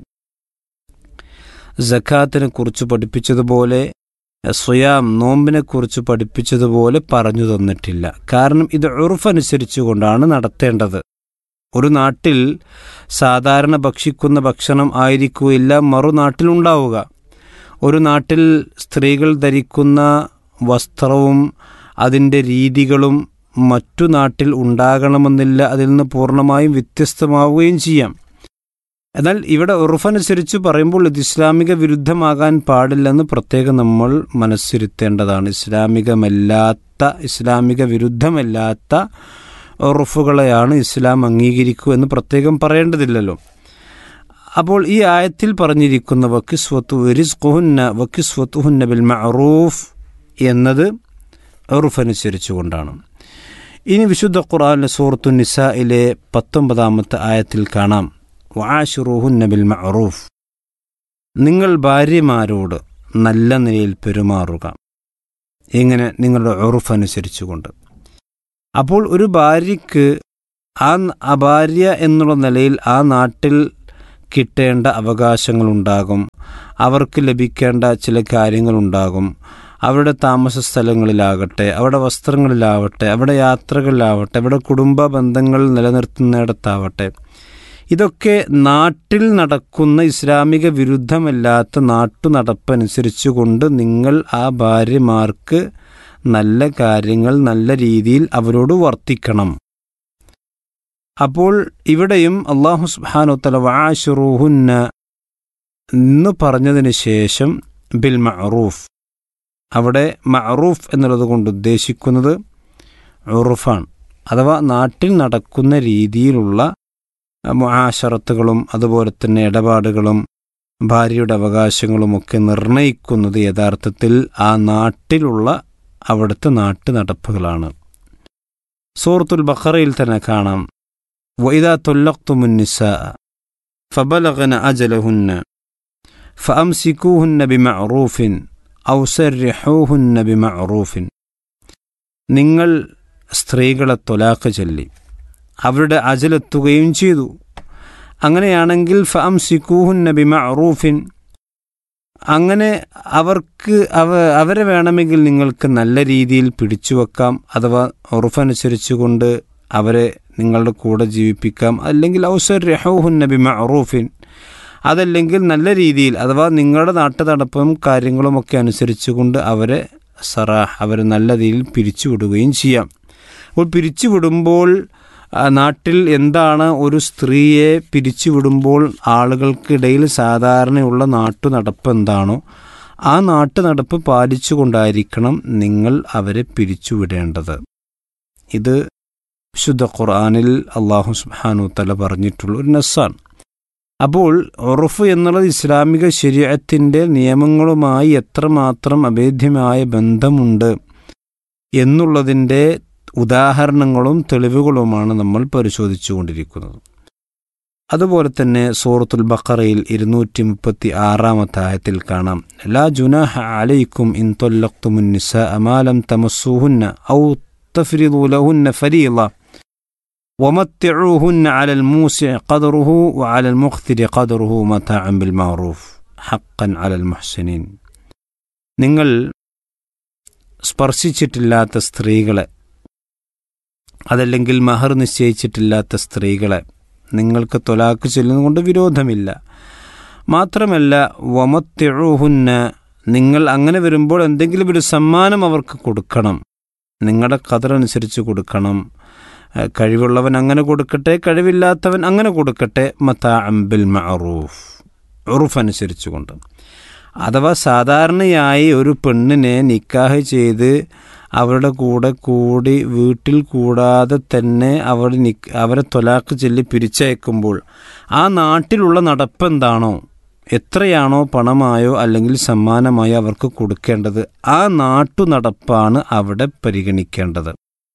ജക്കാത്തിനെ കുറിച്ച് പഠിപ്പിച്ചതുപോലെ സ്വയാം നോമ്പിനെക്കുറിച്ച് പഠിപ്പിച്ചതുപോലെ പറഞ്ഞു തന്നിട്ടില്ല കാരണം ഇത് ഉറുഫനുസരിച്ചുകൊണ്ടാണ് നടത്തേണ്ടത് ഒരു നാട്ടിൽ സാധാരണ ഭക്ഷിക്കുന്ന ഭക്ഷണം ആയിരിക്കുകയില്ല മറുനാട്ടിലുണ്ടാവുക ഒരു നാട്ടിൽ സ്ത്രീകൾ ധരിക്കുന്ന വസ്ത്രവും അതിൻ്റെ രീതികളും മറ്റു നാട്ടിൽ ഉണ്ടാകണമെന്നില്ല അതിൽ നിന്ന് പൂർണ്ണമായും വ്യത്യസ്തമാവുകയും ചെയ്യാം എന്നാൽ ഇവിടെ ഉറുഫനുസരിച്ച് പറയുമ്പോൾ ഇത് ഇസ്ലാമിക വിരുദ്ധമാകാൻ പാടില്ലെന്ന് പ്രത്യേകം നമ്മൾ മനസ്സിരുത്തേണ്ടതാണ് ഇസ്ലാമികമല്ലാത്ത ഇസ്ലാമിക വിരുദ്ധമല്ലാത്ത ഉറുഫുകളെയാണ് ഇസ്ലാം അംഗീകരിക്കൂ എന്ന് പ്രത്യേകം പറയേണ്ടതില്ലല്ലോ അപ്പോൾ ഈ ആയത്തിൽ പറഞ്ഞിരിക്കുന്ന വക്കിസ്വത്തു റിസ്ഖുഹുന്ന വക്കിസ്വത്തുഹുന്ന ബിൽ മഅറൂഫ് എന്നത് ഉറുഫനുസരിച്ചുകൊണ്ടാണ് ഇനി വിശുദ്ധ ഖുർആാനിലെ സൂറത്തു നിസയിലെ പത്തൊമ്പതാമത്തെ ആയത്തിൽ കാണാം വാഷുറുഹുന്ന ബിൽ മഅറൂഫ് നിങ്ങൾ ഭാര്യമാരോട് നല്ല നിലയിൽ പെരുമാറുക എങ്ങനെ നിങ്ങളുടെ ഉറുഫ് അനുസരിച്ചുകൊണ്ട് അപ്പോൾ ഒരു ഭാര്യയ്ക്ക് ആ ആ ഭാര്യ എന്നുള്ള നിലയിൽ ആ നാട്ടിൽ കിട്ടേണ്ട അവകാശങ്ങളുണ്ടാകും അവർക്ക് ലഭിക്കേണ്ട ചില കാര്യങ്ങളുണ്ടാകും അവരുടെ താമസ സ്ഥലങ്ങളിലാകട്ടെ അവിടെ വസ്ത്രങ്ങളിലാവട്ടെ അവിടെ യാത്രകളിലാവട്ടെ അവിടെ കുടുംബ ബന്ധങ്ങൾ നിലനിർത്തുന്നിടത്താവട്ടെ ഇതൊക്കെ നാട്ടിൽ നടക്കുന്ന ഇസ്ലാമിക വിരുദ്ധമല്ലാത്ത നാട്ടു നടപ്പനുസരിച്ചുകൊണ്ട് നിങ്ങൾ ആ ഭാര്യമാർക്ക് നല്ല കാര്യങ്ങൾ നല്ല രീതിയിൽ അവരോട് വർത്തിക്കണം അപ്പോൾ ഇവിടെയും അള്ളാഹു സുബാനുത്തല വാഷുറൂഹുന്ന എന്ന് പറഞ്ഞതിന് ശേഷം ബിൽ മഅറൂഫ് അവിടെ മഅറൂഫ് എന്നുള്ളത് കൊണ്ട് ഉദ്ദേശിക്കുന്നത് ഉറുഫാണ് അഥവാ നാട്ടിൽ നടക്കുന്ന രീതിയിലുള്ള മുആശറത്തുകളും അതുപോലെ തന്നെ ഇടപാടുകളും ഭാര്യയുടെ അവകാശങ്ങളുമൊക്കെ നിർണയിക്കുന്നത് യഥാർത്ഥത്തിൽ ആ നാട്ടിലുള്ള അവിടുത്തെ നാട്ടു നടപ്പുകളാണ് സൂറത്തുൽ ബഖറയിൽ തന്നെ കാണാം وإذا طلقتم النساء فبلغن أجلهن فأمسكوهن بمعروف أو سرحوهن بمعروف നിങ്ങൾ സ്ത്രീകളെ തൊലാക്ക് ചൊല്ലി അവരുടെ അജലെത്തുകയും ചെയ്തു അങ്ങനെയാണെങ്കിൽ ഫം സിക്കൂഹുൻ നബി മഅറൂഫിൻ അങ്ങനെ അവർക്ക് അവ അവരെ വേണമെങ്കിൽ നിങ്ങൾക്ക് നല്ല രീതിയിൽ പിടിച്ചു വെക്കാം അഥവാ ഉറുഫനുസരിച്ചുകൊണ്ട് അവരെ നിങ്ങളുടെ കൂടെ ജീവിപ്പിക്കാം അല്ലെങ്കിൽ ഔസർ രഹോഹുൻ നബി മഅറൂഫിൻ അതല്ലെങ്കിൽ നല്ല രീതിയിൽ അഥവാ നിങ്ങളുടെ നാട്ടു നടപ്പും കാര്യങ്ങളുമൊക്കെ അനുസരിച്ചുകൊണ്ട് അവരെ സറാഹ് അവരെ നല്ല രീതിയിൽ പിരിച്ചുവിടുകയും ചെയ്യാം അപ്പോൾ പിരിച്ചുവിടുമ്പോൾ നാട്ടിൽ എന്താണ് ഒരു സ്ത്രീയെ പിരിച്ചുവിടുമ്പോൾ ആളുകൾക്കിടയിൽ സാധാരണയുള്ള നാട്ടു നടപ്പ് എന്താണോ ആ നാട്ടു നടപ്പ് പാലിച്ചുകൊണ്ടായിരിക്കണം നിങ്ങൾ അവരെ പിരിച്ചുവിടേണ്ടത് ഇത് ശുദ്ധ ഖുർആാനിൽ അള്ളാഹു സുബ്ഹാനു തല പറഞ്ഞിട്ടുള്ള ഒരു നസ്സാണ് അപ്പോൾ ഉറഫ് എന്നുള്ളത് ഇസ്ലാമിക ശരീരത്തിൻ്റെ നിയമങ്ങളുമായി എത്രമാത്രം അഭേദ്യമായ ബന്ധമുണ്ട് എന്നുള്ളതിൻ്റെ ഉദാഹരണങ്ങളും തെളിവുകളുമാണ് നമ്മൾ പരിശോധിച്ചുകൊണ്ടിരിക്കുന്നത് അതുപോലെ തന്നെ സൂറത്തുൽ ബക്കറയിൽ ഇരുന്നൂറ്റി മുപ്പത്തി ആറാമത്തെ ആയത്തിൽ കാണാം ലാ ജുനാഹ അലൈക്കും ഇൻ തൊല്ലക്തുമുൻ നിസ അമാലം തമസ്സൂഹുന്ന ഔ തഫ്രിദു ലഹുന്ന ഫരീള ومتعوهن على الموسع قدره وعلى المقتر قدره متاعا بالمعروف حقا على المحسنين നിങ്ങൾ സ്പർശിച്ചിട്ടില്ലാത്ത സ്ത്രീകളെ അതല്ലെങ്കിൽ മഹർ നിശ്ചയിച്ചിട്ടില്ലാത്ത സ്ത്രീകളെ നിങ്ങൾക്ക് തൊലാക്ക് ചെല്ലുന്നതുകൊണ്ട് വിരോധമില്ല മാത്രമല്ല വമത്തെഴുഹുന്ന നിങ്ങൾ അങ്ങനെ വരുമ്പോൾ എന്തെങ്കിലും ഒരു സമ്മാനം അവർക്ക് കൊടുക്കണം നിങ്ങളുടെ കതറനുസരിച്ച് കൊടുക്കണം ഏഹ് കഴിവുള്ളവൻ അങ്ങനെ കൊടുക്കട്ടെ കഴിവില്ലാത്തവൻ അങ്ങനെ കൊടുക്കട്ടെ മത്താ അംബിൽ മഅറൂഫ് ഉറുഫ് അനുസരിച്ചുകൊണ്ട് അഥവാ സാധാരണയായി ഒരു പെണ്ണിനെ നിക്കാഹ് ചെയ്ത് അവരുടെ കൂടെ കൂടി വീട്ടിൽ കൂടാതെ തന്നെ അവർ നിക് അവരെ തൊലാക്ക് ചൊല്ലി പിരിച്ചയക്കുമ്പോൾ ആ നാട്ടിലുള്ള നടപ്പെന്താണോ എത്രയാണോ പണമായോ അല്ലെങ്കിൽ സമ്മാനമായോ അവർക്ക് കൊടുക്കേണ്ടത് ആ നാട്ടു നടപ്പാണ് അവിടെ പരിഗണിക്കേണ്ടത്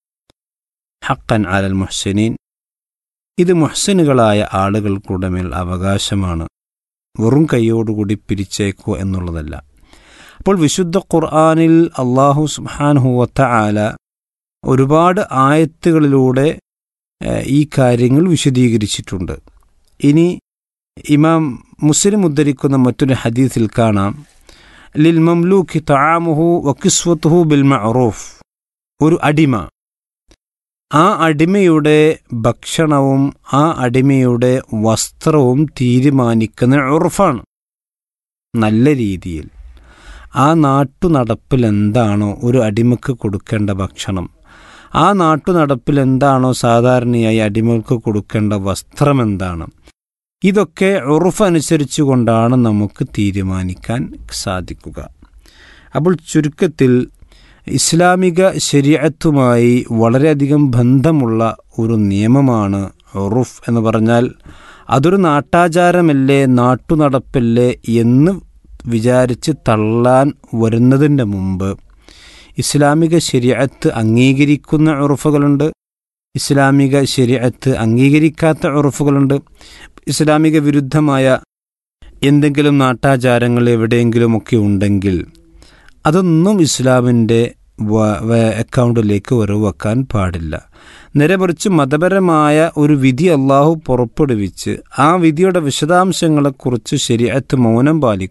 ഹക്കൻ അലൽ മുഹ്സനീൻ ഇത് മുഹ്സനുകളായ ആളുകൾക്കുടെ മേൽ അവകാശമാണ് വെറും കൈയോടുകൂടി പിരിച്ചേക്കോ എന്നുള്ളതല്ല അപ്പോൾ വിശുദ്ധ ഖുർആാനിൽ അള്ളാഹു സുബാൻഹുവത്ത ആല ഒരുപാട് ആയത്തുകളിലൂടെ ഏഹ്, ഈ കാര്യങ്ങൾ വിശദീകരിച്ചിട്ടുണ്ട് ഇനി ഇമാം മുസ്ലിം ഉദ്ധരിക്കുന്ന മറ്റൊരു ഹദീസിൽ കാണാം ലിൽ മംലൂഖി തആമുഹു വക്കിസ്വത്തുഹു ബിൽ മഅറൂഫ് ഒരു അടിമ ആ അടിമയുടെ ഭക്ഷണവും ആ അടിമയുടെ വസ്ത്രവും തീരുമാനിക്കുന്ന ഉറഫാണ് നല്ല രീതിയിൽ ആ നാട്ടു നടപ്പിൽ എന്താണോ ഒരു അടിമക്ക് കൊടുക്കേണ്ട ഭക്ഷണം ആ നാട്ടു നടപ്പിൽ എന്താണോ സാധാരണയായി അടിമകൾക്ക് കൊടുക്കേണ്ട വസ്ത്രം എന്താണ് ഇതൊക്കെ ഉറഫ് അനുസരിച്ചുകൊണ്ടാണ് നമുക്ക് തീരുമാനിക്കാൻ സാധിക്കുക അപ്പോൾ ചുരുക്കത്തിൽ ഇസ്ലാമിക ശരീഅത്തുമായി വളരെയധികം ബന്ധമുള്ള ഒരു നിയമമാണ് ഉറുഫ് എന്ന് പറഞ്ഞാൽ അതൊരു നാട്ടാചാരമല്ലേ നാട്ടുനടപ്പല്ലേ എന്ന് വിചാരിച്ച് തള്ളാൻ വരുന്നതിൻ്റെ മുമ്പ് ഇസ്ലാമിക ശരീഅത്ത് അംഗീകരിക്കുന്ന ഉറുഫുകളുണ്ട് ഇസ്ലാമിക ശരീഅത്ത് അംഗീകരിക്കാത്ത ഉറുഫുകളുണ്ട് ഇസ്ലാമിക വിരുദ്ധമായ എന്തെങ്കിലും നാട്ടാചാരങ്ങൾ എവിടെയെങ്കിലുമൊക്കെ ഉണ്ടെങ്കിൽ അതൊന്നും ഇസ്ലാമിൻ്റെ വ- വ- അക്കൗണ്ടിലേക്ക് വരവെക്കാൻ പാടില്ല നേരെമറിച്ച് മതപരമായ ഒരു വിധി അള്ളാഹു പുറപ്പെടുവിച്ച് ആ വിധിയുടെ വിശദാംശങ്ങളെക്കുറിച്ച് ശരിയത്ത് മൗനം പാലിക്കും